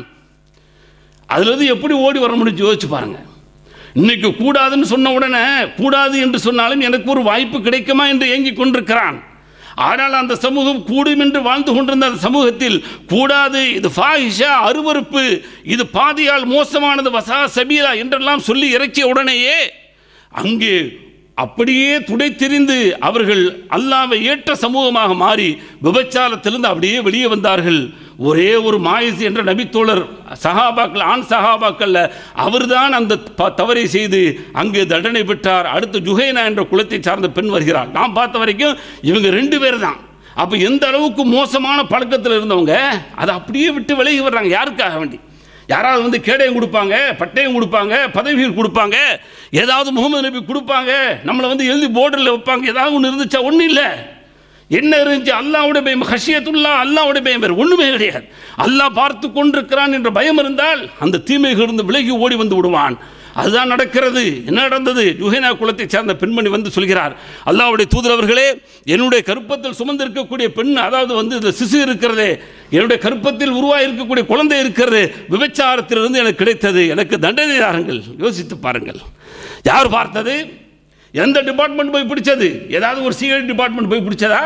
அதுலேருந்து எப்படி ஓடி வர முடிஞ்சு யோசிச்சு பாருங்க இன்னைக்கு கூடாதுன்னு சொன்ன உடனே கூடாது என்று சொன்னாலும் எனக்கு ஒரு வாய்ப்பு கிடைக்குமா என்று ஏங்கிக் கொண்டிருக்கிறான் ஆனால் அந்த சமூகம் கூடும் என்று வாழ்ந்து கொண்டிருந்த அந்த சமூகத்தில் கூடாது இது ஃபாஹிஷா அருவருப்பு இது பாதியால் மோசமானது வசா சபீரா என்றெல்லாம் சொல்லி இறக்கிய உடனேயே அங்கே அப்படியே துடைத்தெறிந்து அவர்கள் அல்லாவை ஏற்ற சமூகமாக மாறி விபச்சாரத்திலிருந்து அப்படியே வெளியே வந்தார்கள் ஒரே ஒரு மாயிஸ் என்ற நபித்தோழர் சஹாபாக்கள் ஆண் சஹாபாக்கள்ல அவர்தான் அந்த ப- தவறை செய்து அங்கு தண்டனை பெற்றார் அடுத்து ஜுஹைனா என்ற குலத்தை சார்ந்த பெண் வருகிறார் நான் பார்த்த வரைக்கும் இவங்க ரெண்டு பேர் தான் அப்போ எந்த அளவுக்கு மோசமான பழக்கத்தில் இருந்தவங்க அதை அப்படியே விட்டு விலகி வர்றாங்க யாருக்காக வேண்டி யாராவது வந்து கேடயம் கொடுப்பாங்க பட்டயம் கொடுப்பாங்க பதவிகள் கொடுப்பாங்க ஏதாவது முகமது நபி கொடுப்பாங்க நம்மளை வந்து எழுதி போர்டில் வைப்பாங்க ஏதாவது ஒன்று இருந்துச்சா ஒன்றும் இல்லை என்ன இருந்துச்சு அல்லாவுடைய பயம் ஹஷியத்துல்லா அல்லாவுடைய பயம் வேறு ஒன்றுமே கிடையாது அல்லாஹ் பார்த்து கொண்டிருக்கிறான் என்ற பயம் இருந்தால் அந்த தீமைகளிலிருந்து விலகி ஓடி வந்து விடுவான் அதுதான் நடக்கிறது என்ன நடந்தது ஜுஹேனா குலத்தை சேர்ந்த பெண்மணி வந்து சொல்கிறார் அல்லாஹ்வுடைய தூதரவர்களே என்னுடைய கருப்பத்தில் சுமந்திருக்கக்கூடிய பெண் அதாவது வந்து இந்த சிசு இருக்கிறதே என்னுடைய கருப்பத்தில் உருவாகி இருக்கக்கூடிய குழந்தை இருக்கிறது விபச்சாரத்திலிருந்து எனக்கு கிடைத்தது எனக்கு தண்டனை தாருங்கள் யோசித்து பாருங்கள் யார் பார்த்தது எந்த டிபார்ட்மெண்ட் போய் பிடிச்சது ஏதாவது ஒரு சிஐடி டிபார்ட்மெண்ட் போய் பிடிச்சதா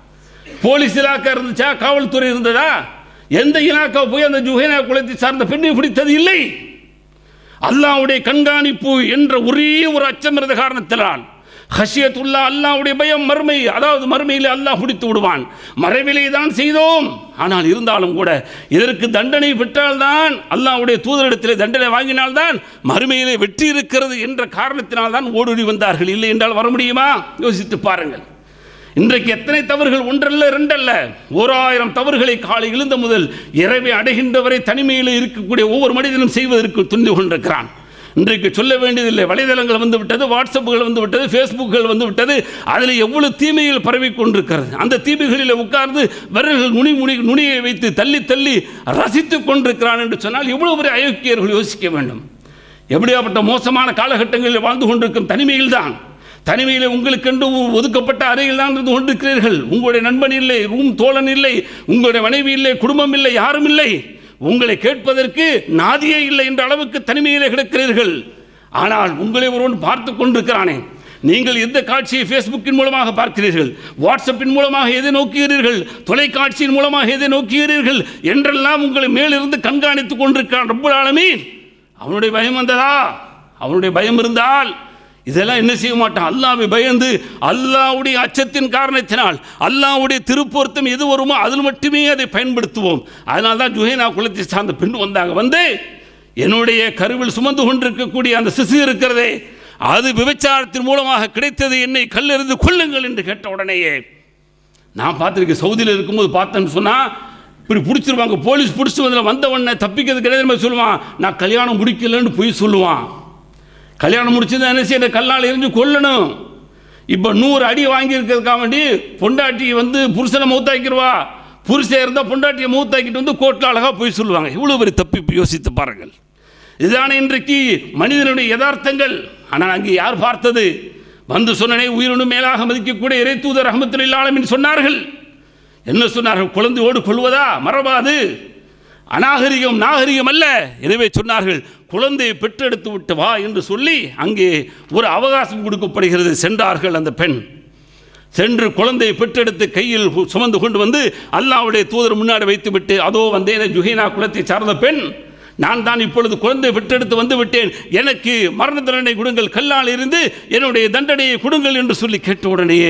போலீஸ் இலாக்கா இருந்துச்சா காவல்துறை இருந்ததா எந்த இலாக்கா போய் அந்த ஜுஹேனா குலத்தை சார்ந்த பெண்ணை பிடித்தது இல்லை அல்லாஹ்வுடைய கண்காணிப்பு என்ற ஒரே ஒரு அச்சம் இருந்த காரணத்தினால் ஹஷியத்துல்லா அல்லாஹ்வுடைய பயம் மறுமை அதாவது மறுமையில் அல்லாஹ் பிடித்து விடுவான் மறைவிலே தான் செய்தோம் ஆனால் இருந்தாலும் கூட இதற்கு தண்டனை பெற்றால்தான் அல்லாஹ்வுடைய தூதரிடத்திலே தண்டனை வாங்கினால்தான் மறுமையிலே வெற்றி இருக்கிறது என்ற காரணத்தினால் தான் ஓடோடி வந்தார்கள் இல்லை என்றால் வர முடியுமா யோசித்து பாருங்கள் இன்றைக்கு எத்தனை தவறுகள் ஒன்றல்ல ரெண்டல்ல ஓராயிரம் தவறுகளை காலை எழுந்த முதல் இரவை அடைகின்ற வரை தனிமையில் இருக்கக்கூடிய ஒவ்வொரு மனிதனும் செய்வதற்கு துணிந்து கொண்டிருக்கிறான் இன்றைக்கு சொல்ல வேண்டியதில்லை வலைதளங்கள் வந்து விட்டது வாட்ஸ்அப்புகள் வந்து விட்டது ஃபேஸ்புக்குகள் வந்து விட்டது அதில் எவ்வளவு தீமைகள் பரவி கொண்டிருக்கிறது அந்த தீமைகளில் உட்கார்ந்து விரல்கள் நுனி முனி நுனியை வைத்து தள்ளி தள்ளி ரசித்துக் கொண்டிருக்கிறான் என்று சொன்னால் எவ்வளவு பெரிய அயோக்கியர்கள் யோசிக்க வேண்டும் எப்படியாப்பட்ட மோசமான காலகட்டங்களில் வாழ்ந்து கொண்டிருக்கும் தனிமையில்தான் தனிமையில் உங்களுக்கென்று ஒதுக்கப்பட்ட அறையில் தான் இருந்து கொண்டிருக்கிறீர்கள் உங்களுடைய நண்பன் இல்லை ரூம் தோழன் இல்லை உங்களுடைய மனைவி இல்லை குடும்பம் இல்லை யாரும் இல்லை உங்களை கேட்பதற்கு நாதியே இல்லை என்ற அளவுக்கு தனிமையிலே கிடக்கிறீர்கள் ஆனால் உங்களை ஒருவன் பார்த்து கொண்டிருக்கிறானே நீங்கள் எந்த காட்சியை ஃபேஸ்புக்கின் மூலமாக பார்க்கிறீர்கள் வாட்ஸ்அப்பின் மூலமாக எதை நோக்குகிறீர்கள் தொலைக்காட்சியின் மூலமாக எதை நோக்குகிறீர்கள் என்றெல்லாம் உங்களை மேலிருந்து கண்காணித்துக் கொண்டிருக்கிறான் ரப்புல் ஆலமீன் அவனுடைய பயம் வந்ததா அவனுடைய பயம் இருந்தால் இதெல்லாம் என்ன செய்ய மாட்டான் அல்லாவை பயந்து அல்லாவுடைய அச்சத்தின் காரணத்தினால் அல்லாவுடைய திருப்பொருத்தம் எது வருமோ அதில் மட்டுமே அதை பயன்படுத்துவோம் அதனால தான் ஜுஹேனா குலத்தை சார்ந்த பெண் வந்தாங்க வந்து என்னுடைய கருவில் சுமந்து கொண்டிருக்கக்கூடிய அந்த சிசு இருக்கிறதே அது விபச்சாரத்தின் மூலமாக கிடைத்தது என்னை கல்லெறிந்து கொள்ளுங்கள் என்று கேட்ட உடனேயே நான் பார்த்துருக்கேன் சவுதியில் இருக்கும்போது பார்த்தேன்னு சொன்னால் இப்படி பிடிச்சிருவாங்க போலீஸ் பிடிச்சி வந்து வந்த உடனே தப்பிக்கிறது கிடையாது சொல்லுவான் நான் கல்யாணம் முடிக்கலன்னு போய் சொல்லுவான் கல்யாணம் முடிச்சது என்ன செய்ய கல்லால் எரிஞ்சு கொல்லணும் இப்போ நூறு அடி வாங்கியிருக்கிறதுக்காக வேண்டி பொண்டாட்டி வந்து புருஷனை மூத்தாக்கிடுவா புருஷன் இருந்தால் பொண்டாட்டியை மூத்தாக்கிட்டு வந்து கோர்ட்டில் அழகாக போய் சொல்லுவாங்க இவ்வளோ பெரிய தப்பி இப்ப யோசித்து பாருங்கள் இதுதானே இன்றைக்கு மனிதனுடைய யதார்த்தங்கள் ஆனால் அங்கே யார் பார்த்தது வந்து சொன்னனே உயிரினும் மேலாக மதிக்கக்கூடிய இறை தூதர் அகமத்துல்லாலமின் சொன்னார்கள் என்ன சொன்னார்கள் குழந்தையோடு கொள்வதா மரபாது அநாகரிகம் நாகரிகம் அல்ல எனவே சொன்னார்கள் குழந்தையை பெற்றெடுத்து விட்டு வா என்று சொல்லி அங்கே ஒரு அவகாசம் கொடுக்கப்படுகிறது சென்றார்கள் அந்த பெண் சென்று குழந்தையை பெற்றெடுத்து கையில் சு- சுமந்து கொண்டு வந்து அல்லாவுடைய தூதர் முன்னாடி வைத்துவிட்டு அதோ வந்தேன் ஜுஹைனா குலத்தை சார்ந்த பெண் நான் தான் இப்பொழுது குழந்தை பெற்றெடுத்து வந்து விட்டேன் எனக்கு மரண தண்டனை கொடுங்கள் கல்லால் இருந்து என்னுடைய தண்டனையை கொடுங்கள் என்று சொல்லி கேட்ட உடனேயே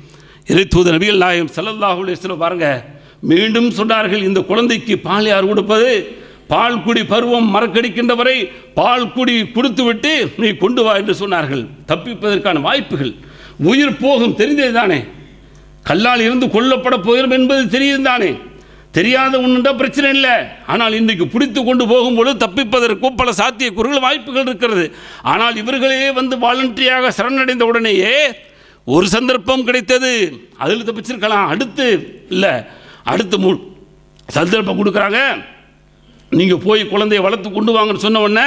இறை தூதர் நபிகள் நாயம் ஸல்லல்லாஹு அலைஹி வஸல்லம் பாருங்க மீண்டும் சொன்னார்கள் இந்த குழந்தைக்கு பால் யார் கொடுப்பது பால் குடி பருவம் மறக்கடிக்கின்ற வரை பால் குடி கொடுத்துவிட்டு நீ கொண்டு வா என்று சொன்னார்கள் தப்பிப்பதற்கான வாய்ப்புகள் உயிர் போகும் தெரிந்தது தானே கல்லால் இருந்து கொல்லப்பட போகிறோம் என்பது தெரியும் தானே தெரியாத ஒன்றுண்டா பிரச்சனை இல்லை ஆனால் இன்றைக்கு பிடித்து கொண்டு போகும்பொழுது தப்பிப்பதற்கும் பல சாத்தியக்கூறுகள் வாய்ப்புகள் இருக்கிறது ஆனால் இவர்களே வந்து வாலண்டரியாக சரணடைந்த உடனேயே ஒரு சந்தர்ப்பம் கிடைத்தது அதில் தப்பிச்சிருக்கலாம் அடுத்து இல்லை அடுத்து மு சந்தர்ப்பம் கொடுக்குறாங்க நீங்கள் போய் குழந்தையை வளர்த்து கொண்டு வாங்கன்னு சொன்ன உடனே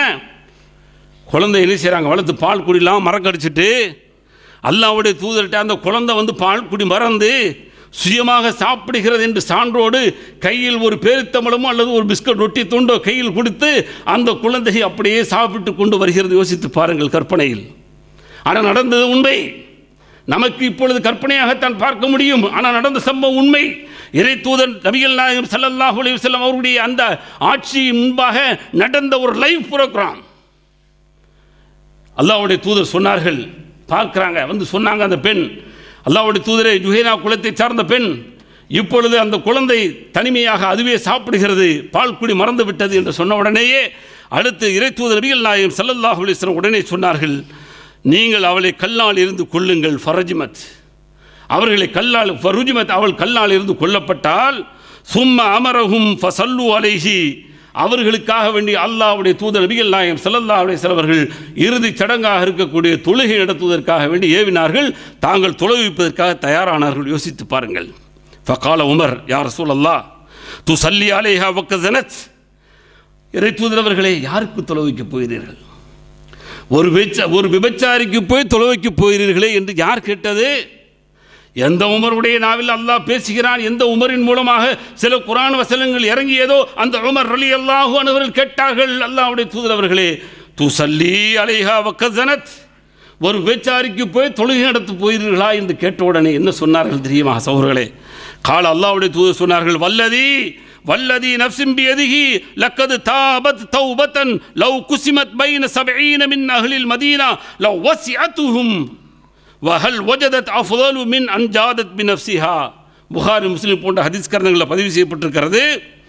குழந்தை என்ன செய்கிறாங்க வளர்த்து பால் குடிலாம் மறக்கடிச்சிட்டு அல்லாவுடைய தூதர்கிட்ட அந்த குழந்தை வந்து பால் குடி மறந்து சுயமாக சாப்பிடுகிறது என்று சான்றோடு கையில் ஒரு பேரித்தம்பளமோ அல்லது ஒரு பிஸ்கட் ரொட்டி துண்டோ கையில் கொடுத்து அந்த குழந்தையை அப்படியே சாப்பிட்டு கொண்டு வருகிறது யோசித்து பாருங்கள் கற்பனையில் ஆனால் நடந்தது உண்மை நமக்கு இப்பொழுது கற்பனையாகத்தான் பார்க்க முடியும் ஆனால் நடந்த சம்பவம் உண்மை இறை தூதன் நபிகள் நாயகம் ஸல்லல்லாஹு அலைஹி வஸல்லம் அவருடைய அந்த ஆட்சியின் முன்பாக நடந்த ஒரு லைவ் புரோகிராம் அல்லாஹ்வுடைய தூதர் சொன்னார்கள் பார்க்குறாங்க வந்து சொன்னாங்க அந்த பெண் அல்லாவுடைய தூதரே ஜுஹேனா குலத்தை சார்ந்த பெண் இப்பொழுது அந்த குழந்தை தனிமையாக அதுவே சாப்பிடுகிறது பால் குடி மறந்து விட்டது என்று சொன்ன உடனேயே அடுத்து இறை தூதர் நபிகள் நாயகம் ஸல்லல்லாஹு அலைஹி வஸல்லம் உடனே சொன்னார்கள் நீங்கள் அவளை கல்லால் இருந்து கொள்ளுங்கள் ஃபரஜ்மத் அவர்களை கல்லால் ஃபருஜ்மத் அவள் கல்லால் இருந்து கொல்லப்பட்டால் சும்ம அமரஹும் ஃபசல்லு அலைஹி அவர்களுக்காக வேண்டி அல்லாஹ்வுடைய தூதர் நபிகள் நாயகம் ஸல்லல்லாஹு அலைஹி வஸல்லம் அவர்கள் இறுதிச் சடங்காக இருக்கக்கூடிய தொழுகை நடத்துவதற்காக வேண்டி ஏவினார்கள் தாங்கள் தொழுவிப்பதற்காக தயாரானார்கள் யோசித்து பாருங்கள் ஃபகால உமர் யார் ரசூலல்லாஹ் து சல்லி அலைஹா வக்க ஜனத் இறை தூதரவர்களே யாருக்கு தொலைவைக்க போகிறீர்கள் ஒரு விபச்ச ஒரு விபச்சாரிக்கு போய் தொலைவைக்கு போகிறீர்களே என்று யார் கேட்டது எந்த உமருடைய நாவில் அல்லாஹ் பேசுகிறான் எந்த உமரின் மூலமாக சில குரான் வசனங்கள் இறங்கியதோ அந்த உமர் ரலி அல்லாஹு அவர்கள் கேட்டார்கள் அல்லாஹ்வுடைய தூதரவர்களே து சல்லி அலைஹா வக்க ஜனத் ஒரு விபச்சாரிக்கு போய் தொழுகை நடத்த போகிறீர்களா என்று கேட்ட உடனே என்ன சொன்னார்கள் தெரியுமா சௌர்களே கால அல்லாஹ்வுடைய தூதர் சொன்னார்கள் வல்லதி வல்லதி நஃப்ஸின் பியதிஹி லக்கது தாபத் தௌபத்தன் லவ் குசிமத் பைன சபஈன மின் அஹ்லில் மதீனா லவ் வசிஅத்துஹும் வஹல் வஜதத் அஃதலு மின் அன்ஜாதத் பி நஃப்ஸிஹா புகாரி முஸ்லிம் போன்ற ஹதீஸ் கரணங்களில் பதிவு செய்யப்பட்டிருக்கிறது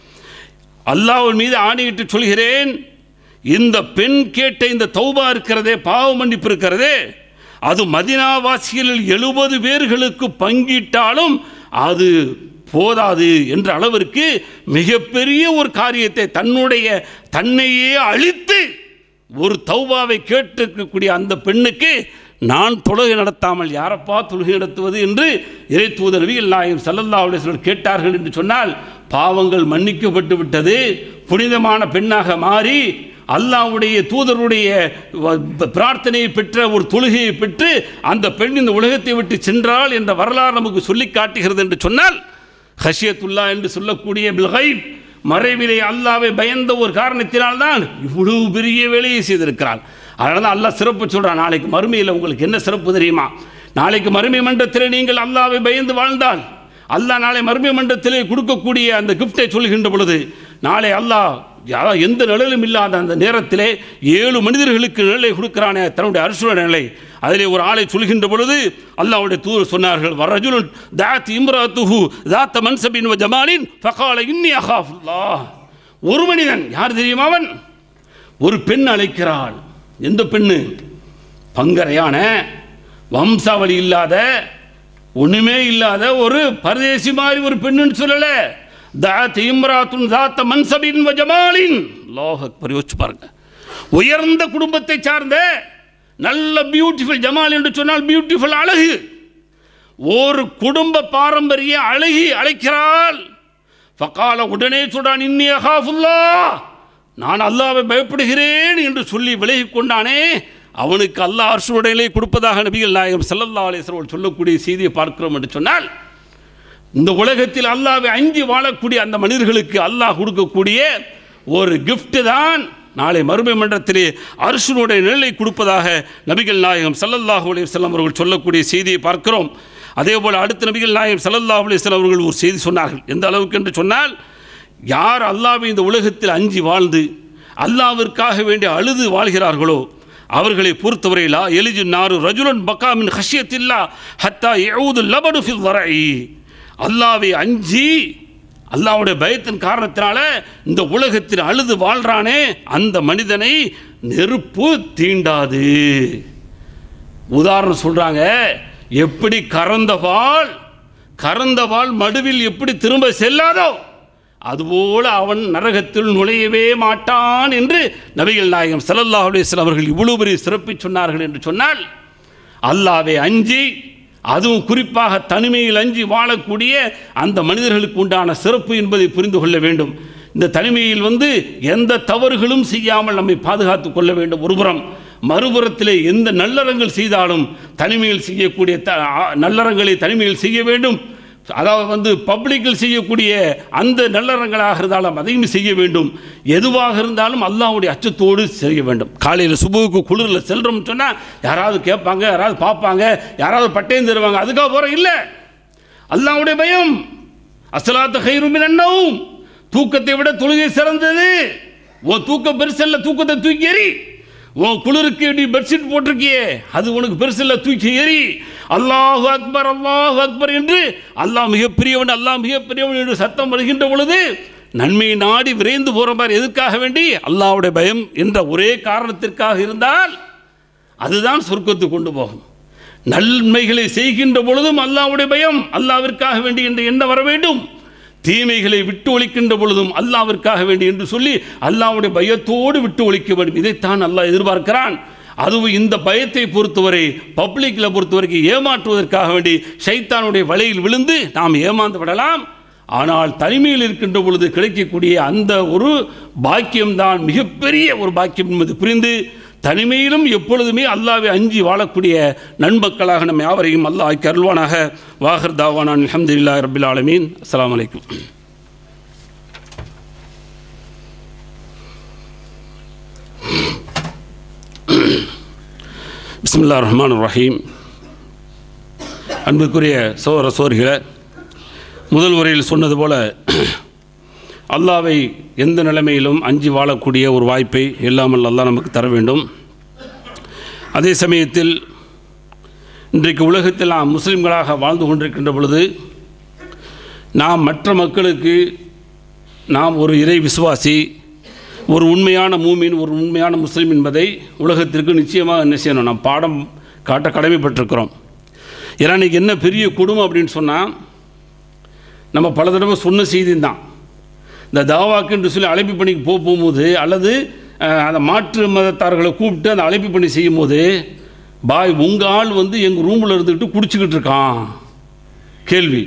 அல்லாஹ்வின் மீது ஆணையிட்டு சொல்கிறேன் இந்த பெண் கேட்ட இந்த தௌபா இருக்கிறதே பாவ மன்னிப்பு இருக்கிறதே அது மதினாவாசிகளில் எழுபது பேர்களுக்கு பங்கிட்டாலும் அது போதாது என்ற அளவிற்கு மிகப்பெரிய ஒரு காரியத்தை தன்னுடைய தன்னையே அழித்து ஒரு தௌபாவை கேட்டிருக்கக்கூடிய அந்த பெண்ணுக்கு நான் தொழுகை நடத்தாமல் யாரப்பா தொழுகை நடத்துவது என்று இறை தூதர் நபிகள் நாயகம் ஸல்லல்லாஹு அலைஹி வஸல்லம் கேட்டார்கள் என்று சொன்னால் பாவங்கள் மன்னிக்கப்பட்டு விட்டது புனிதமான பெண்ணாக மாறி அல்லாஹ்வுடைய தூதருடைய வ- பிரார்த்தனையை பெற்ற ஒரு தொழுகையை பெற்று அந்த பெண் இந்த உலகத்தை விட்டு சென்றாள் என்ற வரலாறு நமக்கு சொல்லி காட்டுகிறது என்று சொன்னால் ஹஷியத்துல்லா என்று சொல்லக்கூடிய பில்கைப் மறைவிலே அல்லாவை பயந்த ஒரு காரணத்தினால்தான் இவ்வளவு பெரிய வேலையை செய்திருக்கிறான் அதனால தான் அல்லாஹ் சிறப்பு சொல்றான் நாளைக்கு மறுமையில் உங்களுக்கு என்ன சிறப்பு தெரியுமா நாளைக்கு மறுமை மன்றத்தில் நீங்கள் அல்லாவை பயந்து வாழ்ந்தால் அல்லாஹ் நாளை மறுமை மன்றத்திலே கொடுக்கக்கூடிய அந்த கிஃப்டை சொல்கின்ற பொழுது நாளை அல்லாஹ் யா- எந்த நிழலும் இல்லாத அந்த நேரத்திலே ஏழு மனிதர்களுக்கு நிழலை கொடுக்கிறானே தன்னுடைய அரசுர நிலை அதிலே ஒரு ஆளை சொல்கின்ற பொழுது அல்லாஹ்வுடைய தூதர் சொன்னார்கள் வரஜுலுன் தாத் இம்ராத்துஹு தாத்த மன்சபின் வ ஜமாலின் ஃபகால இன்னி அகாஃபுல்லாஹ் ஒரு மனிதன் யார் தெரியுமா அவன் ஒரு பெண் அழைக்கிறாள் எந்த பெண்ணு பங்கரையான வம்சாவளி இல்லாத ஒண்ணுமே இல்லாத ஒரு பரதேசி மாதிரி ஒரு பெண்ணுன்னு சொல்லல தாத் இம்ராத்துன் தாத்த மன்சபின் வ ஜமாலின் அல்லாஹ் அக்பர் யோசிச்சு பாருங்க உயர்ந்த குடும்பத்தை சார்ந்த நல்ல பியூட்டிஃபுல் ஜமால் என்று சொன்னால் பியூட்டிஃபுல் அழகு ஒரு குடும்ப பாரம்பரிய அழகி அழைக்கிறாள் ஃபகால உடனே சொல்றான் இன்னி அகாஃபுல்லா நான் அல்லாவை பயப்படுகிறேன் என்று சொல்லி விலகிக் கொண்டானே அவனுக்கு அல்லாஹ் அரசுடையிலே கொடுப்பதாக நபிகள் நாயகம் ஸல்லல்லாஹு அலைஹி வஸல்லம் சொல்லக்கூடிய செய்தியை பார்க்கிறோம் என்று சொன்னால் இந்த உலகத்தில் அல்லாவை அஞ்சி வாழக்கூடிய அந்த மனிதர்களுக்கு அல்லாஹ் கொடுக்கக்கூடிய ஒரு gift தான் நாளை மறுமை மன்றத்திலே அரசனுடைய நிழலை கொடுப்பதாக நபிகள் நாயகம் ஸல்லல்லாஹு அலைஹி வஸல்லம் அவர்கள் சொல்லக்கூடிய செய்தியை பார்க்கிறோம் அதே போல் அடுத்த நபிகள் நாயகம் ஸல்லல்லாஹு அலைஹி வஸல்லம் அவர்கள் ஒரு செய்தி சொன்னார்கள் எந்த அளவுக்கு என்று சொன்னால் யார் அல்லாவை இந்த உலகத்தில் அஞ்சி வாழ்ந்து அல்லாவிற்காக வேண்டி அழுது வாழ்கிறார்களோ அவர்களை பொறுத்தவரையிலா எலிஜு நாரு ரஜுலன் பக்காமின் ஹஷியத்தில்லா ஹத்தா எவுது லபடு ஃபில் வரை அல்லாவை அஞ்சி அல்லாவுடைய பயத்தின் காரணத்தினால இந்த உலகத்தில் அழுது வாழ்றானே அந்த மனிதனை நெருப்பு தீண்டாது உதாரணம் சொல்றாங்க எப்படி கறந்த பால் கறந்த பால் மடுவில் எப்படி திரும்ப செல்லாதோ அதுபோல அவன் நரகத்தில் நுழையவே மாட்டான் என்று நபிகள் நாயகம் ஸல்லல்லாஹு அலைஹி வஸல்லம் அவர்கள் இவ்வளவு பெரிய சிறப்பை சொன்னார்கள் என்று சொன்னால் அல்லாவை அஞ்சி அதுவும் குறிப்பாக தனிமையில் அஞ்சி வாழக்கூடிய அந்த மனிதர்களுக்கு உண்டான சிறப்பு என்பதை புரிந்து கொள்ள வேண்டும் இந்த தனிமையில் வந்து எந்த தவறுகளும் செய்யாமல் நம்மை பாதுகாத்து கொள்ள வேண்டும் ஒருபுறம் மறுபுறத்திலே எந்த நல்லறங்கள் செய்தாலும் தனிமையில் செய்யக்கூடிய த ஆ- நல்லறங்களை தனிமையில் செய்ய வேண்டும் அதாவது வந்து பப்ளிக்கில் செய்யக்கூடிய அந்த நல்லறங்களாக இருந்தாலும் அதையும் செய்ய வேண்டும் எதுவாக இருந்தாலும் அல்லாஹ்வுடைய அச்சத்தோடு செய்ய வேண்டும் காலையில் சுபுவுக்கு குளிரில் செல்றோம்னு சொன்னால் யாராவது கேட்பாங்க யாராவது பார்ப்பாங்க யாராவது பட்டயம் தருவாங்க அதுக்காக போகிறோம் இல்லை அல்லாஹ்வுடைய பயம் அசலாத்த கைருமின் அன்னவும் தூக்கத்தை விட தொழுகை சிறந்தது ஓ தூக்கம் பெருசல்ல தூக்கத்தை தூக்கி எறி உன் குளிருக்கு நீ பெட்ஷீட் போட்டிருக்கியே அது உனக்கு பெருசு இல்லை தூக்கி எறி அல்லாஹ் அக்பர் அல்லாஹ் அக்பர் என்று அல்லாஹ் மிகப்பெரியவன் அல்லாஹ் மிகப்பெரியவன் என்று சத்தம் வருகின்ற பொழுது நன்மையை நாடி விரைந்து போகிற மாதிரி எதற்காக வேண்டி அல்லாஹ்வுடைய பயம் என்ற ஒரே காரணத்திற்காக இருந்தால் அதுதான் சொர்க்கத்துக்கு கொண்டு போகும் நன்மைகளை செய்கின்ற பொழுதும் அல்லாஹ்வுடைய பயம் அல்லாவிற்காக வேண்டி என்று என்ன வர வேண்டும் தீமைகளை விட்டு ஒழிக்கின்ற பொழுதும் அல்லாவிற்காக வேண்டி என்று சொல்லி அல்லாஹ்வுடைய பயத்தோடு விட்டு ஒழிக்க வேண்டும் இதைத்தான் அல்லாஹ் எதிர்பார்க்கிறான் அதுவும் இந்த பயத்தை பொறுத்தவரை பப்ளிக்கில் பொறுத்தவரைக்கும் ஏமாற்றுவதற்காக வேண்டி ஷைத்தானுடைய வலையில் விழுந்து நாம் ஏமாந்து விடலாம் ஆனால் தனிமையில் இருக்கின்ற பொழுது கிடைக்கக்கூடிய அந்த ஒரு பாக்கியம்தான் மிகப்பெரிய ஒரு பாக்கியம் என்பது புரிந்து தனிமையிலும் எப்பொழுதுமே அல்லாவை அஞ்சி வாழக்கூடிய நண்பக்களாக நம்ம யாவரையும் அல்லாஹ் ஆக்கி அருள்வானாக வாகர் தாவானான் அலமதுல்லா ரபில் ஆலமீன் அஸ்ஸலாமு அலைக்கும் பிஸ்மில்லா ரஹ்மான் ரஹீம் அன்புக்குரிய சோர சோர்களை முதல் உரையில் சொன்னது போல அல்லாவை எந்த நிலைமையிலும் அஞ்சி வாழக்கூடிய ஒரு வாய்ப்பை எல்லாமல் அல்லாஹ் நமக்கு தர வேண்டும் அதே சமயத்தில் இன்றைக்கு உலகத்தில் நாம் முஸ்லிம்களாக வாழ்ந்து கொண்டிருக்கின்ற பொழுது நாம் மற்ற மக்களுக்கு நாம் ஒரு இறை விசுவாசி ஒரு உண்மையான மூமின் ஒரு உண்மையான முஸ்லீம் என்பதை உலகத்திற்கு நிச்சயமாக என்ன செய்யணும் நாம் பாடம் காட்ட கடமைப்பட்டிருக்கிறோம் ஏன்னா இன்றைக்கி என்ன பெரிய குடும்பம் அப்படின்னு சொன்னால் நம்ம பல தடவை சொன்ன செய்தி தான் இந்த தாவாக்கு என்று சொல்லி அழைப்பு பணிக்கு போக போகும்போது அல்லது அஹ், அந்த மாற்று மதத்தார்களை கூப்பிட்டு அந்த அழைப்பு பணி செய்யும்போது பாய் உங்கள் ஆள் வந்து எங்கள் ரூமில் இருந்துக்கிட்டு குடிச்சிக்கிட்டு இருக்கான் கேள்வி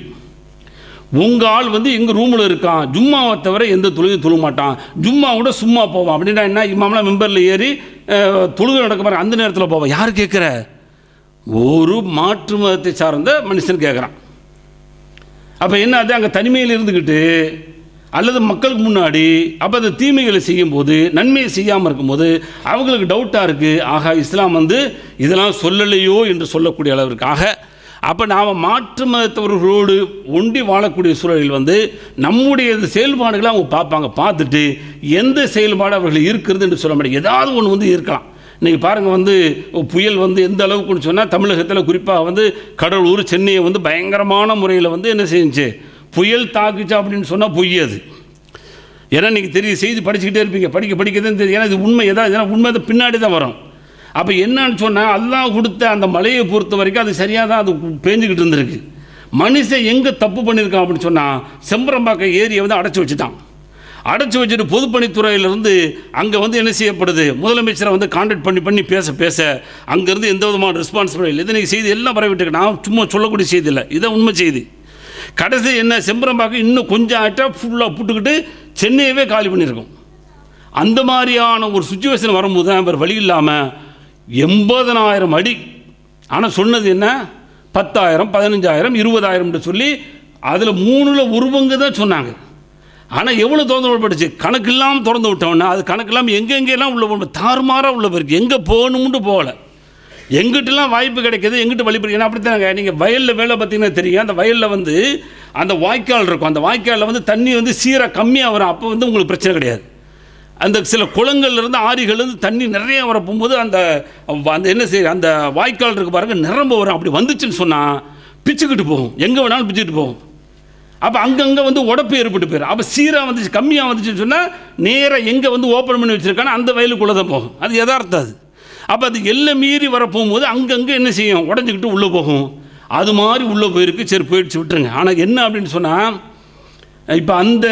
உங்கள் ஆள் வந்து எங்கள் ரூமில் இருக்கான் ஜும்மாவை தவிர எந்த தொழுகையும் தொழுக மாட்டான் ஜும்மா கூட சும்மா போவான் அப்படின்னா என்ன இமாமலாம் மெம்பரில் ஏறி அஹ், தொழுகை நடக்க பாருங்க அந்த நேரத்தில் போவான் யார் கேட்குற ஒரு மாற்று மதத்தை சார்ந்த மனுஷன் கேட்குறான் அப்போ என்ன அது அங்கே தனிமையில் இருந்துக்கிட்டு அல்லது மக்களுக்கு முன்னாடி அப்போ அந்த தீமைகளை செய்யும்போது நன்மையை செய்யாமல் இருக்கும்போது அவங்களுக்கு டவுட்டாக இருக்குது ஆகா இஸ்லாம் வந்து இதெல்லாம் சொல்லலையோ என்று சொல்லக்கூடிய அளவிற்காக அப்போ நாம் மாற்று மதத்தவர்களோடு ஒண்டி வாழக்கூடிய சூழலில் வந்து நம்முடைய இந்த செயல்பாடுகளை அவங்க பார்ப்பாங்க பார்த்துட்டு எந்த செயல்பாடு அவர்கள் இருக்கிறது என்று சொல்ல முடியாது ஏதாவது ஒன்று வந்து இருக்கலாம் இன்றைக்கி பாருங்கள் வந்து புயல் வந்து எந்த அளவுக்குன்னு சொன்னால் தமிழகத்தில் குறிப்பாக வந்து கடலூர் சென்னையை வந்து பயங்கரமான முறையில் வந்து என்ன செஞ்சுச்சு புயல் தாக்குச்சு அப்படின்னு சொன்னால் பொய் அது ஏன்னா நீங்கள் தெரியும் செய்தி படிச்சுக்கிட்டே இருப்பீங்க படிக்க படிக்க தான் தெரியும் ஏன்னா இது உண்மை எதாவது ஏன்னா உண்மை அது பின்னாடி தான் வரும் அப்போ என்னன்னு சொன்னால் அல்லாஹ் கொடுத்த அந்த மலையை பொறுத்த வரைக்கும் அது சரியாக தான் அது பேஞ்சுக்கிட்டு இருந்திருக்கு மனுஷன் எங்கே தப்பு பண்ணியிருக்கான் அப்படின்னு சொன்னால் செம்பரம்பாக்கம் ஏரியை வந்து அடைச்சி வச்சுட்டான் அடைச்சி வச்சுட்டு பொதுப்பணித்துறையிலிருந்து அங்கே வந்து என்ன செய்யப்படுது முதலமைச்சரை வந்து கான்டாக்ட் பண்ணி பண்ணி பேச பேச அங்கேருந்து எந்த விதமான ரெஸ்பான்சிபிலிட்டி இல்லை இது நீங்கள் செய்தி எல்லாம் பரவிட்டு நான் சும்மா சொல்லக்கூடிய செய்தி இல்லை இதான் உண்மை செய்தி கடைசி என்ன செம்பரம்பாக்கம் இன்னும் கொஞ்சம் ஆட்டா ஃபுல்லாக புட்டுக்கிட்டு சென்னையவே காலி பண்ணியிருக்கோம் அந்த மாதிரியான ஒரு சுச்சுவேஷன் வரும்போது தான் இவர் வழி இல்லாமல் எண்பதனாயிரம் அடி ஆனால் சொன்னது என்ன பத்தாயிரம் பதினஞ்சாயிரம் இருபதாயிரம்னு சொல்லி அதில் மூணில் ஒரு பங்கு தான் சொன்னாங்க ஆனால் எவ்வளோ திறந்து விடப்பட்டுச்சு கணக்கு இல்லாமல் திறந்து விட்டோம்னா அது கணக்கு இல்லாமல் எங்கெங்கெல்லாம் உள்ள போகணும் தாறுமாறாக உள்ள போயிருக்கு எங்கே போகணும்னு போகல எங்கிட்டலாம் வாய்ப்பு கிடைக்கிது எங்கிட்ட வழிபடு ஏன்னா அப்படித்தாங்க நீங்கள் வயலில் வேலை பார்த்தீங்கன்னா தெரியும் அந்த வயலில் வந்து அந்த வாய்க்கால் இருக்கும் அந்த வாய்க்காலில் வந்து தண்ணி வந்து சீராக கம்மியாக வரும் அப்போ வந்து உங்களுக்கு பிரச்சனை கிடையாது அந்த சில குளங்கள்லேருந்து ஆறுகள்லேருந்து தண்ணி நிறைய வர போகும்போது அந்த அந்த என்ன செய்ய அந்த வாய்க்கால் இருக்கு பாருங்க நிரம்ப வரும் அப்படி வந்துச்சுன்னு சொன்னால் பிச்சுக்கிட்டு போகும் எங்கே வேணாலும் பிச்சுக்கிட்டு போகும் அப்போ அங்கங்கே வந்து உடப்பு ஏற்பட்டு போயிடும் அப்போ சீராக வந்துச்சு கம்மியாக வந்துச்சுன்னு சொன்னால் நேராக எங்கே வந்து ஓப்பன் பண்ணி வச்சுருக்கானோ அந்த வயலுக்குள்ளே தான் போகும் அது யதார்த்தம் அது அப்போ அது எல்லை மீறி வர போகும்போது அங்கங்கே என்ன செய்யும் உடஞ்சிக்கிட்டு உள்ளே போகும் அது மாதிரி உள்ளே போயிருக்கு சரி போயிடுச்சு விட்டுருங்க ஆனால் என்ன அப்படின்னு சொன்னால் இப்போ அந்த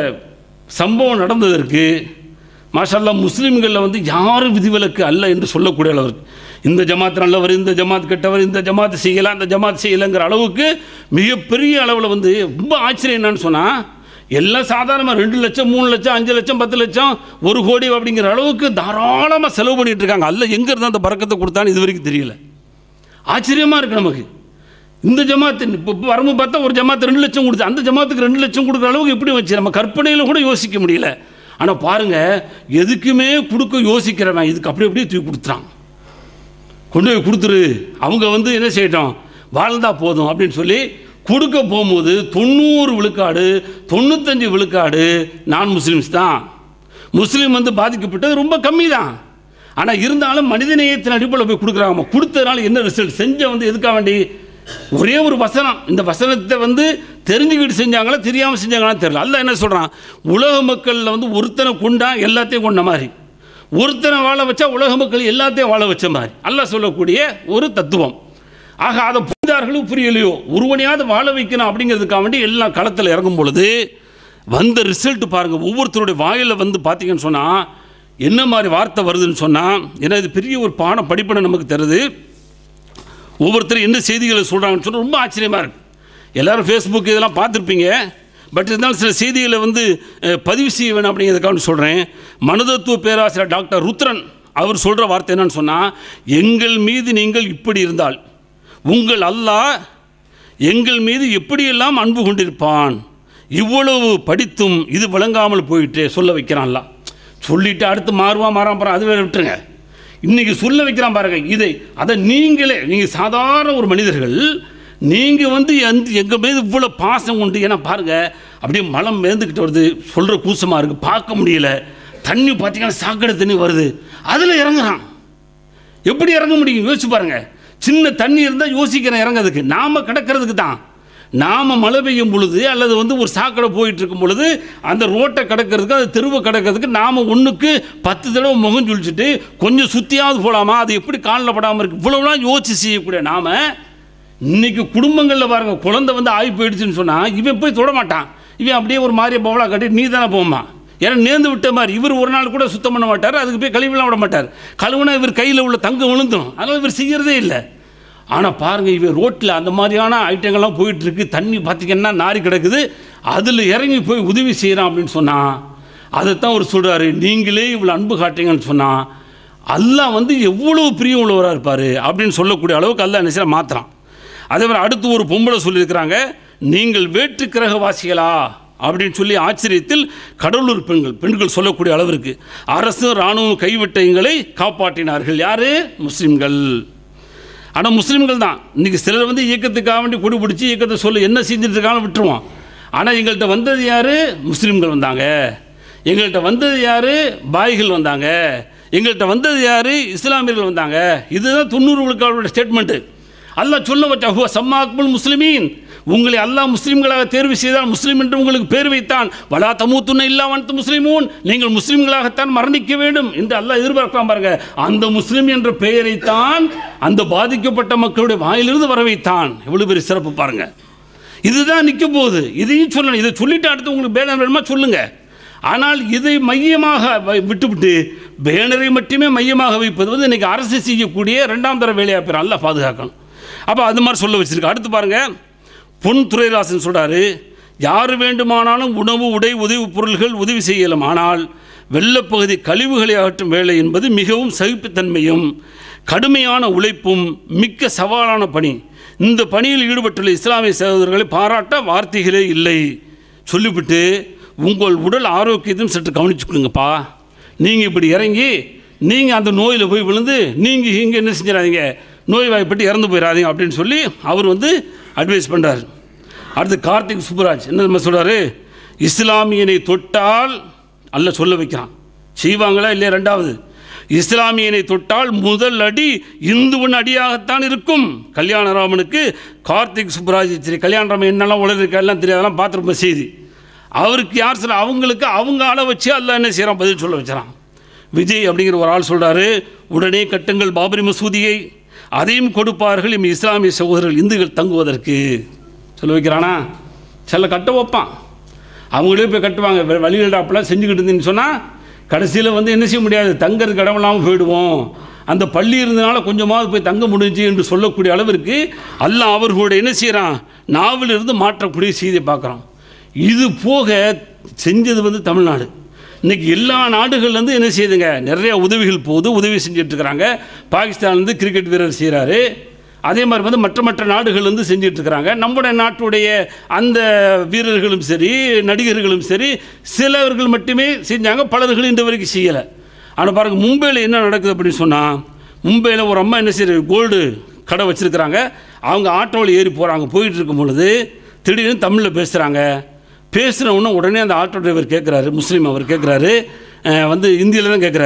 சம்பவம் நடந்ததற்கு மாஷல்லா முஸ்லீம்களில் வந்து யாரும் விதிவிலக்கு அல்ல என்று சொல்லக்கூடிய அளவுக்கு இந்த ஜமாத் நல்லவர் இந்த ஜமாத் கெட்டவர் இந்த ஜமாத் செய்யலாம் அந்த ஜமாத் செய்யலைங்கிற அளவுக்கு மிகப்பெரிய அளவில் வந்து ரொம்ப ஆச்சரியம் என்னன்னு சொன்னால் எல்லாம் சாதாரணமாக ரெண்டு லட்சம் மூணு லட்சம் அஞ்சு லட்சம் பத்து லட்சம் ஒரு கோடி அப்படிங்கிற அளவுக்கு தாராளமாக செலவு பண்ணிட்டு இருக்காங்க அல்ல எங்கே இருந்து அந்த பறக்கத்தை கொடுத்தான்னு இது வரைக்கும் தெரியல ஆச்சரியமாக இருக்குது நமக்கு இந்த ஜமாத்து இப்போ இப்போ வரும்போது பார்த்தா ஒரு ஜமாத்து ரெண்டு லட்சம் கொடுத்து அந்த ஜமாத்துக்கு ரெண்டு லட்சம் கொடுக்குற அளவுக்கு எப்படி வச்சு நம்ம கற்பனையில் கூட யோசிக்க முடியல ஆனால் பாருங்கள் எதுக்குமே கொடுக்க யோசிக்கிறவன் இதுக்கு அப்படி அப்படியே தூக்கி கொடுத்துறான் கொண்டு போய் கொடுத்துரு அவங்க வந்து என்ன செய்யட்டும் வாழ்ந்தா போதும் அப்படின்னு சொல்லி கொடுக்க போகும்போது தொண்ணூறு விழுக்காடு தொண்ணூத்தஞ்சு விழுக்காடு நான் முஸ்லீம்ஸ் தான் முஸ்லீம் வந்து பாதிக்கப்பட்டது ரொம்ப கம்மி தான் ஆனால் இருந்தாலும் மனிதநேயத்தின் அடிப்படையில் போய் கொடுக்குறாங்க கொடுத்ததுனால என்ன ரிசல்ட் செஞ்ச வந்து எதுக்காக வேண்டி ஒரே ஒரு வசனம் இந்த வசனத்தை வந்து தெரிஞ்சுக்கிட்டு செஞ்சாங்களா தெரியாமல் செஞ்சாங்களான்னு தெரியல அல்ல என்ன சொல்கிறான் உலக மக்களில் வந்து ஒருத்தனை கொண்டா எல்லாத்தையும் கொண்ட மாதிரி ஒருத்தனை வாழ வச்சா உலக மக்கள் எல்லாத்தையும் வாழ வச்ச மாதிரி அல்லாஹ் சொல்லக்கூடிய ஒரு தத்துவம் ஆக அதை புரிந்தார்களோ புரியலையோ ஒருவனையாவது வாழ வைக்கணும் அப்படிங்கிறதுக்காக வேண்டி எல்லாம் களத்தில் இறங்கும் பொழுது வந்த ரிசல்ட் பாருங்கள் ஒவ்வொருத்தருடைய வாயில் வந்து பார்த்தீங்கன்னு சொன்னால் என்ன மாதிரி வார்த்தை வருதுன்னு சொன்னால் ஏன்னா இது பெரிய ஒரு பாடம் படிப்பனை நமக்கு தருது ஒவ்வொருத்தரும் என்ன செய்திகளை சொல்கிறாங்கன்னு சொன்னால் ரொம்ப ஆச்சரியமாக இருக்குது எல்லாரும் ஃபேஸ்புக் இதெல்லாம் பார்த்துருப்பீங்க பட் இருந்தாலும் சில செய்திகளை வந்து அஹ், பதிவு செய்ய வேணும் அப்படிங்கிறதுக்காக சொல்கிறேன் மனதத்துவ பேராசிரியர் டாக்டர் ருத்ரன் அவர் சொல்கிற வார்த்தை என்னன்னு சொன்னால் எங்கள் மீது நீங்கள் இப்படி இருந்தால் உங்கள் அல்லாஹ் எங்கள் மீது எப்படியெல்லாம் அன்பு கொண்டிருப்பான் இவ்வளவு படித்தும் இது விளங்காமல் போயிட்டு சொல்ல வைக்கிறான்ல சொல்லிட்டு அடுத்து மாறுவான் மாறாம போகிறான் அது வேற விட்டுருங்க இன்னைக்கு சொல்ல வைக்கிறான் பாருங்க இதை அதை நீங்களே நீங்கள் சாதாரண ஒரு மனிதர்கள் நீங்கள் வந்து எந்த எங்கள் மீது இவ்வளோ பாசம் உண்டு ஏன்னா பாருங்க அப்படியே மலம் மேந்துக்கிட்டு வருது சொல்கிற கூசமாக இருக்குது பார்க்க முடியல தண்ணி பார்த்தீங்கன்னா சாக்கடை தண்ணி வருது அதில் இறங்குறான் எப்படி இறங்க முடியும் யோசிச்சு பாருங்க சின்ன தண்ணி இருந்தால் யோசிக்கிறேன் இறங்கிறதுக்கு நாம் கிடக்கிறதுக்கு தான் நாம் மழை பெய்யும் பொழுது அல்லது வந்து ஒரு சாக்கடை போயிட்டு இருக்கும் பொழுது அந்த ரோட்டை கிடக்கிறதுக்கு அந்த தெருவை கிடக்கிறதுக்கு நாம் ஒன்றுக்கு பத்து தடவை முகம் சுழிச்சிட்டு கொஞ்சம் சுற்றியாவது போகலாமா அது எப்படி காலில் படாமல் இருக்கு இவ்வளவுலாம் யோசிச்சு செய்யக்கூடிய நாம் இன்னைக்கு குடும்பங்களில் பாருங்க குழந்தை வந்து ஆகி போயிடுச்சுன்னு சொன்னால் இவன் போய் தொட மாட்டான் இவன் அப்படியே ஒரு மாதிரியே பவளா கட்டி நீ தானே போமா ஏன்னா நேர்ந்து விட்ட மாதிரி இவர் ஒரு நாள் கூட சுத்தம் பண்ண மாட்டார் அதுக்கு போய் கழுவிலாம் விட மாட்டார் கழுவுனா இவர் கையில் உள்ள தங்கம் விழுந்துடும் அதனால் இவர் செய்யறதே இல்லை ஆனால் பாருங்கள் இவன் ரோட்டில் அந்த மாதிரியான ஐட்டங்கள்லாம் போயிட்டு இருக்கு தண்ணி பார்த்திங்கன்னா நாரி கிடக்குது அதில் இறங்கி போய் உதவி செய்கிறான் அப்படின்னு சொன்னான் அதைத்தான் அவர் சொல்கிறாரு நீங்களே இவ்வளோ அன்பு காட்டுறீங்கன்னு சொன்னால் அல்லாஹ் வந்து எவ்வளவு பிரியம் உள்ளவராக இருப்பார் அப்படின்னு சொல்லக்கூடிய அளவுக்கு அல்லாஹ் என்ன செய்ய மாத்துறான் அதே மாதிரி அடுத்து ஒரு பொம்பளை சொல்லியிருக்கிறாங்க நீங்கள் வேற்று கிரகவாசிகளா அப்படின்னு சொல்லி ஆச்சரியத்தில் கடலூர் பெண்கள் பெண்கள் சொல்லக்கூடிய அளவிற்கு அரசு இராணுவம் கைவிட்ட எங்களை காப்பாற்றினார்கள் யாரு முஸ்லிம்கள் ஆனால் முஸ்லீம்கள் தான் இன்றைக்கி சிலர் வந்து இயக்கத்துக்காக வேண்டி கொடி பிடிச்சி இயக்கத்தை சொல்ல என்ன செஞ்சுட்டு இருக்காங்க விட்டுருவோம் ஆனால் எங்கள்கிட்ட வந்தது யார் முஸ்லீம்கள் வந்தாங்க எங்கள்கிட்ட வந்தது யார் பாய்கள் வந்தாங்க எங்கள்கிட்ட வந்தது யார் இஸ்லாமியர்கள் வந்தாங்க இதுதான் தொண்ணூறு விழுக்காளோட ஸ்டேட்மெண்ட்டு அல்லாஹ் சொல்ல வச்சா ஹுவ சம்மாக்முல் முஸ்லிமீன் உங்களை அல்லாஹ் முஸ்லிம்களாக தேர்வு செய்தால் முஸ்லீம் என்று உங்களுக்கு பேர் வைத்தான் வலா தமூத்துன்னு இல்லா வந்து முஸ்லிமூன் நீங்கள் முஸ்லிம்களாகத்தான் மரணிக்க வேண்டும் என்று அல்லாஹ் எதிர்பார்க்கலாம் பாருங்க அந்த முஸ்லிம் என்ற பெயரைத்தான் அந்த பாதிக்கப்பட்ட மக்களுடைய வாயிலிருந்து வர வைத்தான் எவ்வளவு பெரிய சிறப்பு பாருங்க இதுதான் நிற்க போகுது இதையும் சொல்லணும் இதை சொல்லிட்டு அடுத்து உங்களுக்கு பேனர் வேணுமா சொல்லுங்க ஆனால் இதை மையமாக வை- விட்டுவிட்டு பேனரை மட்டுமே மையமாக வைப்பது வந்து இன்னைக்கு அரசு செய்யக்கூடிய ரெண்டாம் தர வேலையாக பேர் நல்லா பாதுகாக்கணும் அப்போ அது மாதிரி சொல்ல வச்சிருக்கு அடுத்து பாருங்க பொன் துரைராசன் சொல்றாரு யார் வேண்டுமானாலும் உணவு உடை உதவி பொருள்கள் உதவி செய்யலாம் ஆனால் வெள்ளப்பகுதி கழிவுகளை அகற்றும் வேலை என்பது மிகவும் சகிப்புத்தன்மையும் கடுமையான உழைப்பும் மிக்க சவாலான பணி இந்த பணியில் ஈடுபட்டுள்ள இஸ்லாமிய சகோதரர்களை பாராட்ட வார்த்தைகளே இல்லை சொல்லிவிட்டு உங்கள் உடல் ஆரோக்கியத்தையும் சற்று கவனிச்சுக்கொள்ளுங்கப்பா நீங்கள் இப்படி இறங்கி நீங்கள் அந்த நோயில் போய் விழுந்து நீங்கள் இங்கே என்ன செஞ்சிடாதீங்க நோய் வாய்ப்பட்டு இறந்து போயிடாதீங்க அப்படின்னு சொல்லி அவர் வந்து அட்வைஸ் பண்ணுறாரு அடுத்து கார்த்திக் சுப்புராஜ் என்ன நம்ம சொல்கிறாரு இஸ்லாமியனை தொட்டால் அல்ல சொல்ல வைக்கிறான் செய்வாங்களா இல்லையா ரெண்டாவது இஸ்லாமியனை தொட்டால் முதல் அடி இந்துவன் அடியாகத்தான் இருக்கும் கல்யாணராமனுக்கு கார்த்திக் சுப்புராஜ் சரி கல்யாணராமன் என்னெல்லாம் உலகிருக்க எல்லாம் தெரியாதெல்லாம் பார்த்துருப்போம் செய்தி அவருக்கு யார் சொல்ல அவங்களுக்கு அவங்க ஆளை வச்சு அல்ல என்ன செய்கிறான் பதில் சொல்ல வச்சுறான் விஜய் அப்படிங்கிற ஒரு ஆள் சொல்கிறாரு உடனே கட்டுங்கள் பாபரி மசூதியை அதையும் கொடுப்பார்கள் இம் இஸ்லாமிய சகோதரர்கள் இந்துக்கள் தங்குவதற்கு சொல்ல வைக்கிறானா சில கட்ட வைப்பான் அவங்களே போய் கட்டுவாங்க வே- வழிகள் அப்பெல்லாம் செஞ்சுக்கிட்டு இருந்தீங்கன்னு சொன்னால் கடைசியில் வந்து என்ன செய்ய முடியாது தங்கறதுக்கு இடம் இல்லாமல் போயிடுவோம் அந்த பள்ளி இருந்தனால கொஞ்சமாவது போய் தங்க முடிஞ்சு என்று சொல்லக்கூடிய அளவிற்கு அல்லாஹ் அவர்களோட என்ன செய்கிறான் நாவிலிருந்து மாற்றக்கூடிய செய்தியை பார்க்குறோம் இது போக செஞ்சது வந்து தமிழ்நாடு இன்னைக்கு எல்லா நாடுகள்லேருந்து என்ன செய்யுதுங்க நிறைய உதவிகள் போகுது உதவி செஞ்சுட்டு இருக்கிறாங்க பாகிஸ்தான்லேருந்து கிரிக்கெட் வீரர் செய்கிறாரு அதே மாதிரி வந்து மற்ற மற்ற நாடுகள்லேருந்து செஞ்சுட்டு இருக்கிறாங்க நம்முடைய நாட்டுடைய அந்த வீரர்களும் சரி நடிகர்களும் சரி சிலவர்கள் மட்டுமே செஞ்சாங்க பலர்கள் இன்று வரைக்கும் செய்யலை ஆனால் பாருங்க மும்பையில் என்ன நடக்குது அப்படின்னு சொன்னால் மும்பையில் ஒரு அம்மா என்ன செய்யுது கோல்டு கடை வச்சுருக்கிறாங்க அவங்க ஆட்டோவில் ஏறி போகிறாங்க போயிட்டு இருக்கும் பொழுது திடீர்னு தமிழில் பேசுகிறாங்க பேசுகிற உடனே உடனே அந்த ஆட்டோ டிரைவர் கேட்குறாரு முஸ்லீம் அவர் கேட்குறாரு வந்து இந்தியில் தான் கேட்குறாரு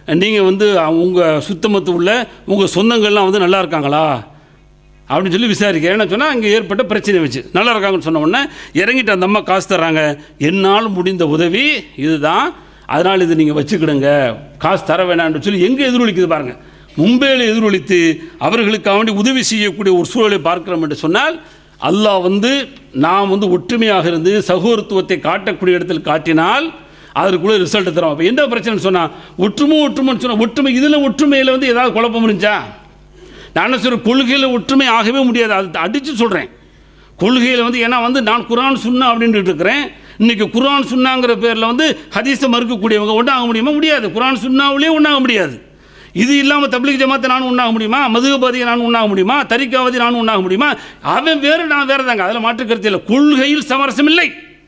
நீங்கள் வந்து உங்கள் சுத்தமத்து உள்ள உங்கள் சொந்தங்கள்லாம் வந்து நல்லா இருக்காங்களா அப்படின்னு சொல்லி விசாரிக்கிறேன் என்ன சொன்னால் அங்கே ஏற்பட்ட பிரச்சனை வச்சு நல்லா இருக்காங்கன்னு சொன்ன உடனே இறங்கிட்டு அந்த அம்மா காசு தர்றாங்க என்னால் முடிந்த உதவி இதுதான் அதனால் இது நீங்கள் வச்சுக்கிடுங்க காசு தர வேணாம்னு சொல்லி எங்கே எதிரொலிக்குது பாருங்கள் மும்பையில் எதிரொலித்து அவர்களுக்கு வேண்டி உதவி செய்யக்கூடிய ஒரு சூழலை பார்க்கிறோம் என்று சொன்னால் அல்லாஹ் வந்து நாம் வந்து ஒற்றுமையாக இருந்து சகோதரத்துவத்தை காட்டக்கூடிய இடத்தில் காட்டினால் அதற்குள்ள ரிசல்ட் தரும் அப்போ என்ன பிரச்சனைன்னு சொன்னால் ஒற்றுமை ஒற்றுமைன்னு சொன்னால் ஒற்றுமை இதில் ஒற்றுமையில் வந்து ஏதாவது குழப்பம் இருந்துச்சா நான் என்ன சொல்கிறேன் கொள்கையில் ஒற்றுமை ஆகவே முடியாது அது அடித்து சொல்கிறேன் கொள்கையில் வந்து ஏன்னா வந்து நான் குரான் சுன்னா அப்படின்ட்டு இருக்கிறேன் இன்றைக்கி குரான் சுன்னாங்கிற பேரில் வந்து ஹதீஸை மறுக்கக்கூடியவங்க ஒன்றாக முடியுமா முடியாது குரான் சுன்னாவிலே ஒன்றாக முடியாது இது இல்லாமல் தப்லீக் ஜமாத்தை நான் உண்ணாக முடியுமா மதுகபாதியை நான் உண்ணாக முடியுமா தரிக்காவதி நான் உண்ணாக முடியுமா அவன் வேறு நான் வேறு தாங்க அதில் மாற்று கருத்து இல்லை கொள்கையில் சமரசம் இல்லை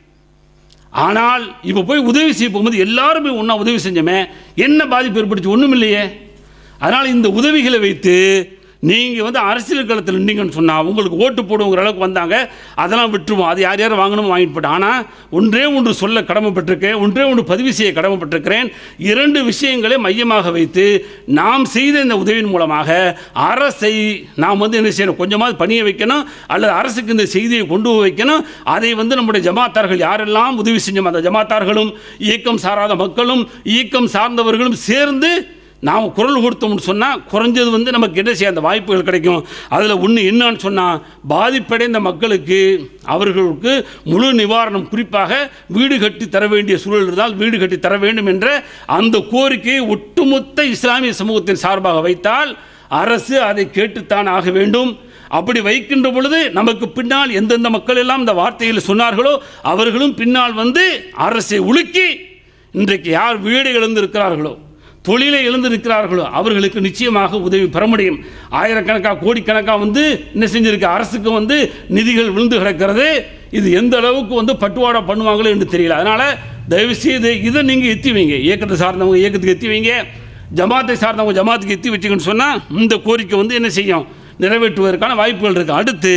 ஆனால் இப்போ போய் உதவி செய்ய போகும்போது எல்லாருமே ஒன்றா உதவி செஞ்சோமே என்ன பாதிப்பு ஏற்படுச்சு ஒன்றும் இல்லையே அதனால் இந்த உதவிகளை வைத்து நீங்கள் வந்து அரசியல் களத்தில் நின்றீங்கன்னு சொன்னால் உங்களுக்கு ஓட்டு போடுங்கிற அளவுக்கு வந்தாங்க அதெல்லாம் விட்டுருவோம் அது யார் யார் வாங்கணும் வாங்கிட்டு போட்டோம் ஆனால் ஒன்றே ஒன்று சொல்ல கடமைப்பட்டிருக்கேன் ஒன்றே ஒன்று பதிவு செய்ய கடமைப்பட்டிருக்கிறேன் இரண்டு விஷயங்களை மையமாக வைத்து நாம் செய்த இந்த உதவியின் மூலமாக அரசை நாம் வந்து என்ன செய்யணும் கொஞ்சமாவது பணிய வைக்கணும் அல்லது அரசுக்கு இந்த செய்தியை கொண்டு போய் வைக்கணும் அதை வந்து நம்முடைய ஜமாத்தார்கள் யாரெல்லாம் உதவி செஞ்சோம் அந்த ஜமாத்தார்களும் இயக்கம் சாராத மக்களும் இயக்கம் சார்ந்தவர்களும் சேர்ந்து நாம் குரல் கொடுத்தோம்னு சொன்னால் குறைஞ்சது வந்து நமக்கு என்ன செய்ய அந்த வாய்ப்புகள் கிடைக்கும் அதில் ஒன்று என்னன்னு சொன்னால் பாதிப்படைந்த மக்களுக்கு அவர்களுக்கு முழு நிவாரணம் குறிப்பாக வீடு கட்டி தர வேண்டிய சூழல் இருந்தால் வீடு கட்டி தர வேண்டும் என்ற அந்த கோரிக்கையை ஒட்டுமொத்த இஸ்லாமிய சமூகத்தின் சார்பாக வைத்தால் அரசு அதை கேட்டுத்தான் ஆக வேண்டும் அப்படி வைக்கின்ற பொழுது நமக்கு பின்னால் எந்தெந்த மக்கள் எல்லாம் இந்த வார்த்தையில் சொன்னார்களோ அவர்களும் பின்னால் வந்து அரசை உலுக்கி இன்றைக்கு யார் வீடு இழந்திருக்கிறார்களோ தொழிலை இழந்திருக்கிறார்களோ அவர்களுக்கு நிச்சயமாக உதவி பெற முடியும் ஆயிரக்கணக்காக கோடிக்கணக்காக வந்து என்ன செஞ்சிருக்கு அரசுக்கு வந்து நிதிகள் விழுந்து கிடக்கிறது இது எந்த அளவுக்கு வந்து பட்டுவாடா பண்ணுவாங்களோ என்று தெரியல அதனால் தயவுசெய்து இதை நீங்கள் எத்தி வைங்க இயக்கத்தை சார்ந்தவங்க இயக்கத்துக்கு எத்தி வைங்க ஜமாத்தை சார்ந்தவங்க ஜமாத்துக்கு எத்தி வச்சுக்கன்னு சொன்னால் இந்த கோரிக்கை வந்து என்ன செய்யும் நிறைவேற்றுவதற்கான வாய்ப்புகள் இருக்குது அடுத்து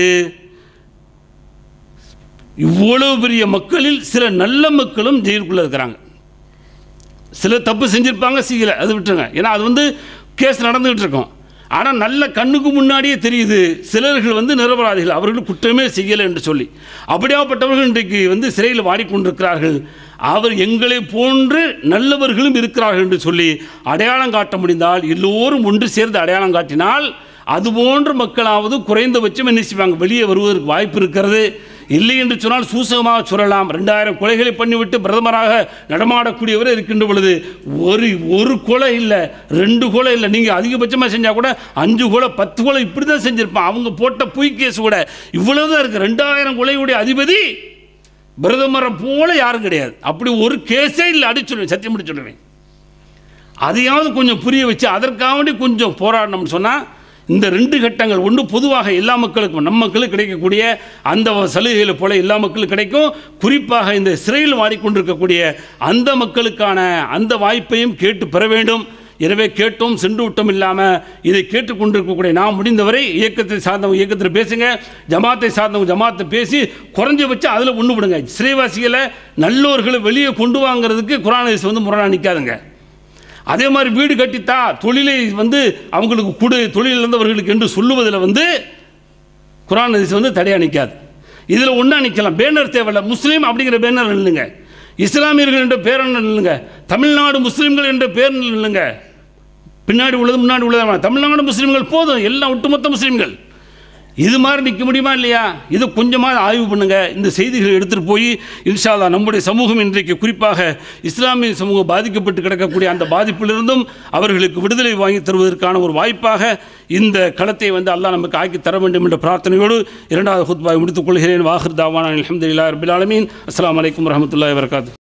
இவ்வளவு பெரிய மக்களில் சில நல்ல மக்களும் ஜெயிலுக்குள்ளே இருக்கிறாங்க சில தப்பு செஞ்சுருப்பாங்க செய்யலை அது விட்டுருங்க ஏன்னா அது வந்து கேஸ் நடந்துகிட்டு இருக்கும் ஆனால் நல்ல கண்ணுக்கு முன்னாடியே தெரியுது சிலர்கள் வந்து நிரபராதிகள் அவர்கள் குற்றமே செய்யலை என்று சொல்லி அப்படியாப்பட்டவர்கள் இன்றைக்கு வந்து சிறையில் வாடிக்கொண்டிருக்கிறார்கள் அவர் எங்களை போன்று நல்லவர்களும் இருக்கிறார்கள் என்று சொல்லி அடையாளம் காட்ட முடிந்தால் எல்லோரும் ஒன்று சேர்ந்து அடையாளம் காட்டினால் அதுபோன்ற மக்களாவது குறைந்தபட்சம் என்ன செய்வாங்க வெளியே வருவதற்கு வாய்ப்பு இருக்கிறது இல்லை என்று சொன்னால் சூசகமாக சொல்லலாம் ரெண்டாயிரம் கொலைகளை பண்ணிவிட்டு பிரதமராக நடமாடக்கூடியவர் இருக்கின்ற பொழுது ஒரு ஒரு கொலை இல்லை ரெண்டு கொலை இல்லை நீங்கள் அதிகபட்சமாக செஞ்சால் கூட அஞ்சு கொலை பத்து கொலை இப்படி தான் செஞ்சுருப்பான் அவங்க போட்ட பொய் கேஸ் கூட இவ்வளவு தான் இருக்குது ரெண்டாயிரம் கொலையுடைய அதிபதி பிரதமரை போல யாரும் கிடையாது அப்படி ஒரு கேஸே இல்லை அடிச்சுடுவேன் சத்தியம் பண்ணி சொல்லுவேன் அதையாவது கொஞ்சம் புரிய வச்சு அதற்காக வேண்டி கொஞ்சம் போராடணும்னு சொன்னால் இந்த ரெண்டு கட்டங்கள் ஒன்று பொதுவாக எல்லா மக்களுக்கும் நம்ம மக்களுக்கு கிடைக்கக்கூடிய அந்த சலுகைகளை போல எல்லா மக்களுக்கும் கிடைக்கும் குறிப்பாக இந்த சிறையில் வாடிக்கொண்டிருக்கக்கூடிய அந்த மக்களுக்கான அந்த வாய்ப்பையும் கேட்டு பெற வேண்டும் எனவே கேட்டோம் சென்று விட்டோம் இல்லாமல் இதை கேட்டுக்கொண்டிருக்கக்கூடிய நாம் முடிந்தவரை இயக்கத்தை சார்ந்தவங்க இயக்கத்தில் பேசுங்க ஜமாத்தை சார்ந்தவங்க ஜமாத்தை பேசி குறைஞ்சபட்சம் அதில் ஒன்று விடுங்க சிறைவாசிகளை நல்லோர்களை வெளியே கொண்டு வாங்கிறதுக்கு குரான் வந்து முரணா நிற்காதுங்க அதே மாதிரி வீடு கட்டித்தா தொழிலை வந்து அவங்களுக்கு கொடு தொழில் இழந்தவர்களுக்கு என்று சொல்லுவதில் வந்து குரான் ஹதீஸ் வந்து தடையாக நிற்காது இதில் ஒன்றா நிற்கலாம் பேனர் தேவையில்ல முஸ்லீம் அப்படிங்கிற பேனர் இல்லைங்க இஸ்லாமியர்கள் என்ற பேரன் இல்லைங்க தமிழ்நாடு முஸ்லீம்கள் என்ற பேர் இல்லைங்க பின்னாடி உள்ளது முன்னாடி உள்ளது தமிழ்நாடு முஸ்லீம்கள் போதும் எல்லாம் ஒட்டுமொத்த முஸ்லீம்கள் இது மாதிரி நிற்க முடியுமா இல்லையா இது கொஞ்சமாக ஆய்வு பண்ணுங்க இந்த செய்திகளை எடுத்துகிட்டு போய் இன்ஷால்லா நம்முடைய சமூகம் இன்றைக்கு குறிப்பாக இஸ்லாமிய சமூகம் பாதிக்கப்பட்டு கிடக்கக்கூடிய அந்த பாதிப்பிலிருந்தும் அவர்களுக்கு விடுதலை வாங்கி தருவதற்கான ஒரு வாய்ப்பாக இந்த களத்தை வந்து அல்லாஹ் நமக்கு ஆக்கி தர வேண்டும் என்ற பிரார்த்தனையோடு இரண்டாவது ஹுத்பாவை முடித்துக் கொள்கிறேன் வாஹிர் தாவான் அலமதுல்லா ரபில் ஆலமீன் அஸ்லாம் வலைக்கம் வரமத்துல்லாய் வரகாத்து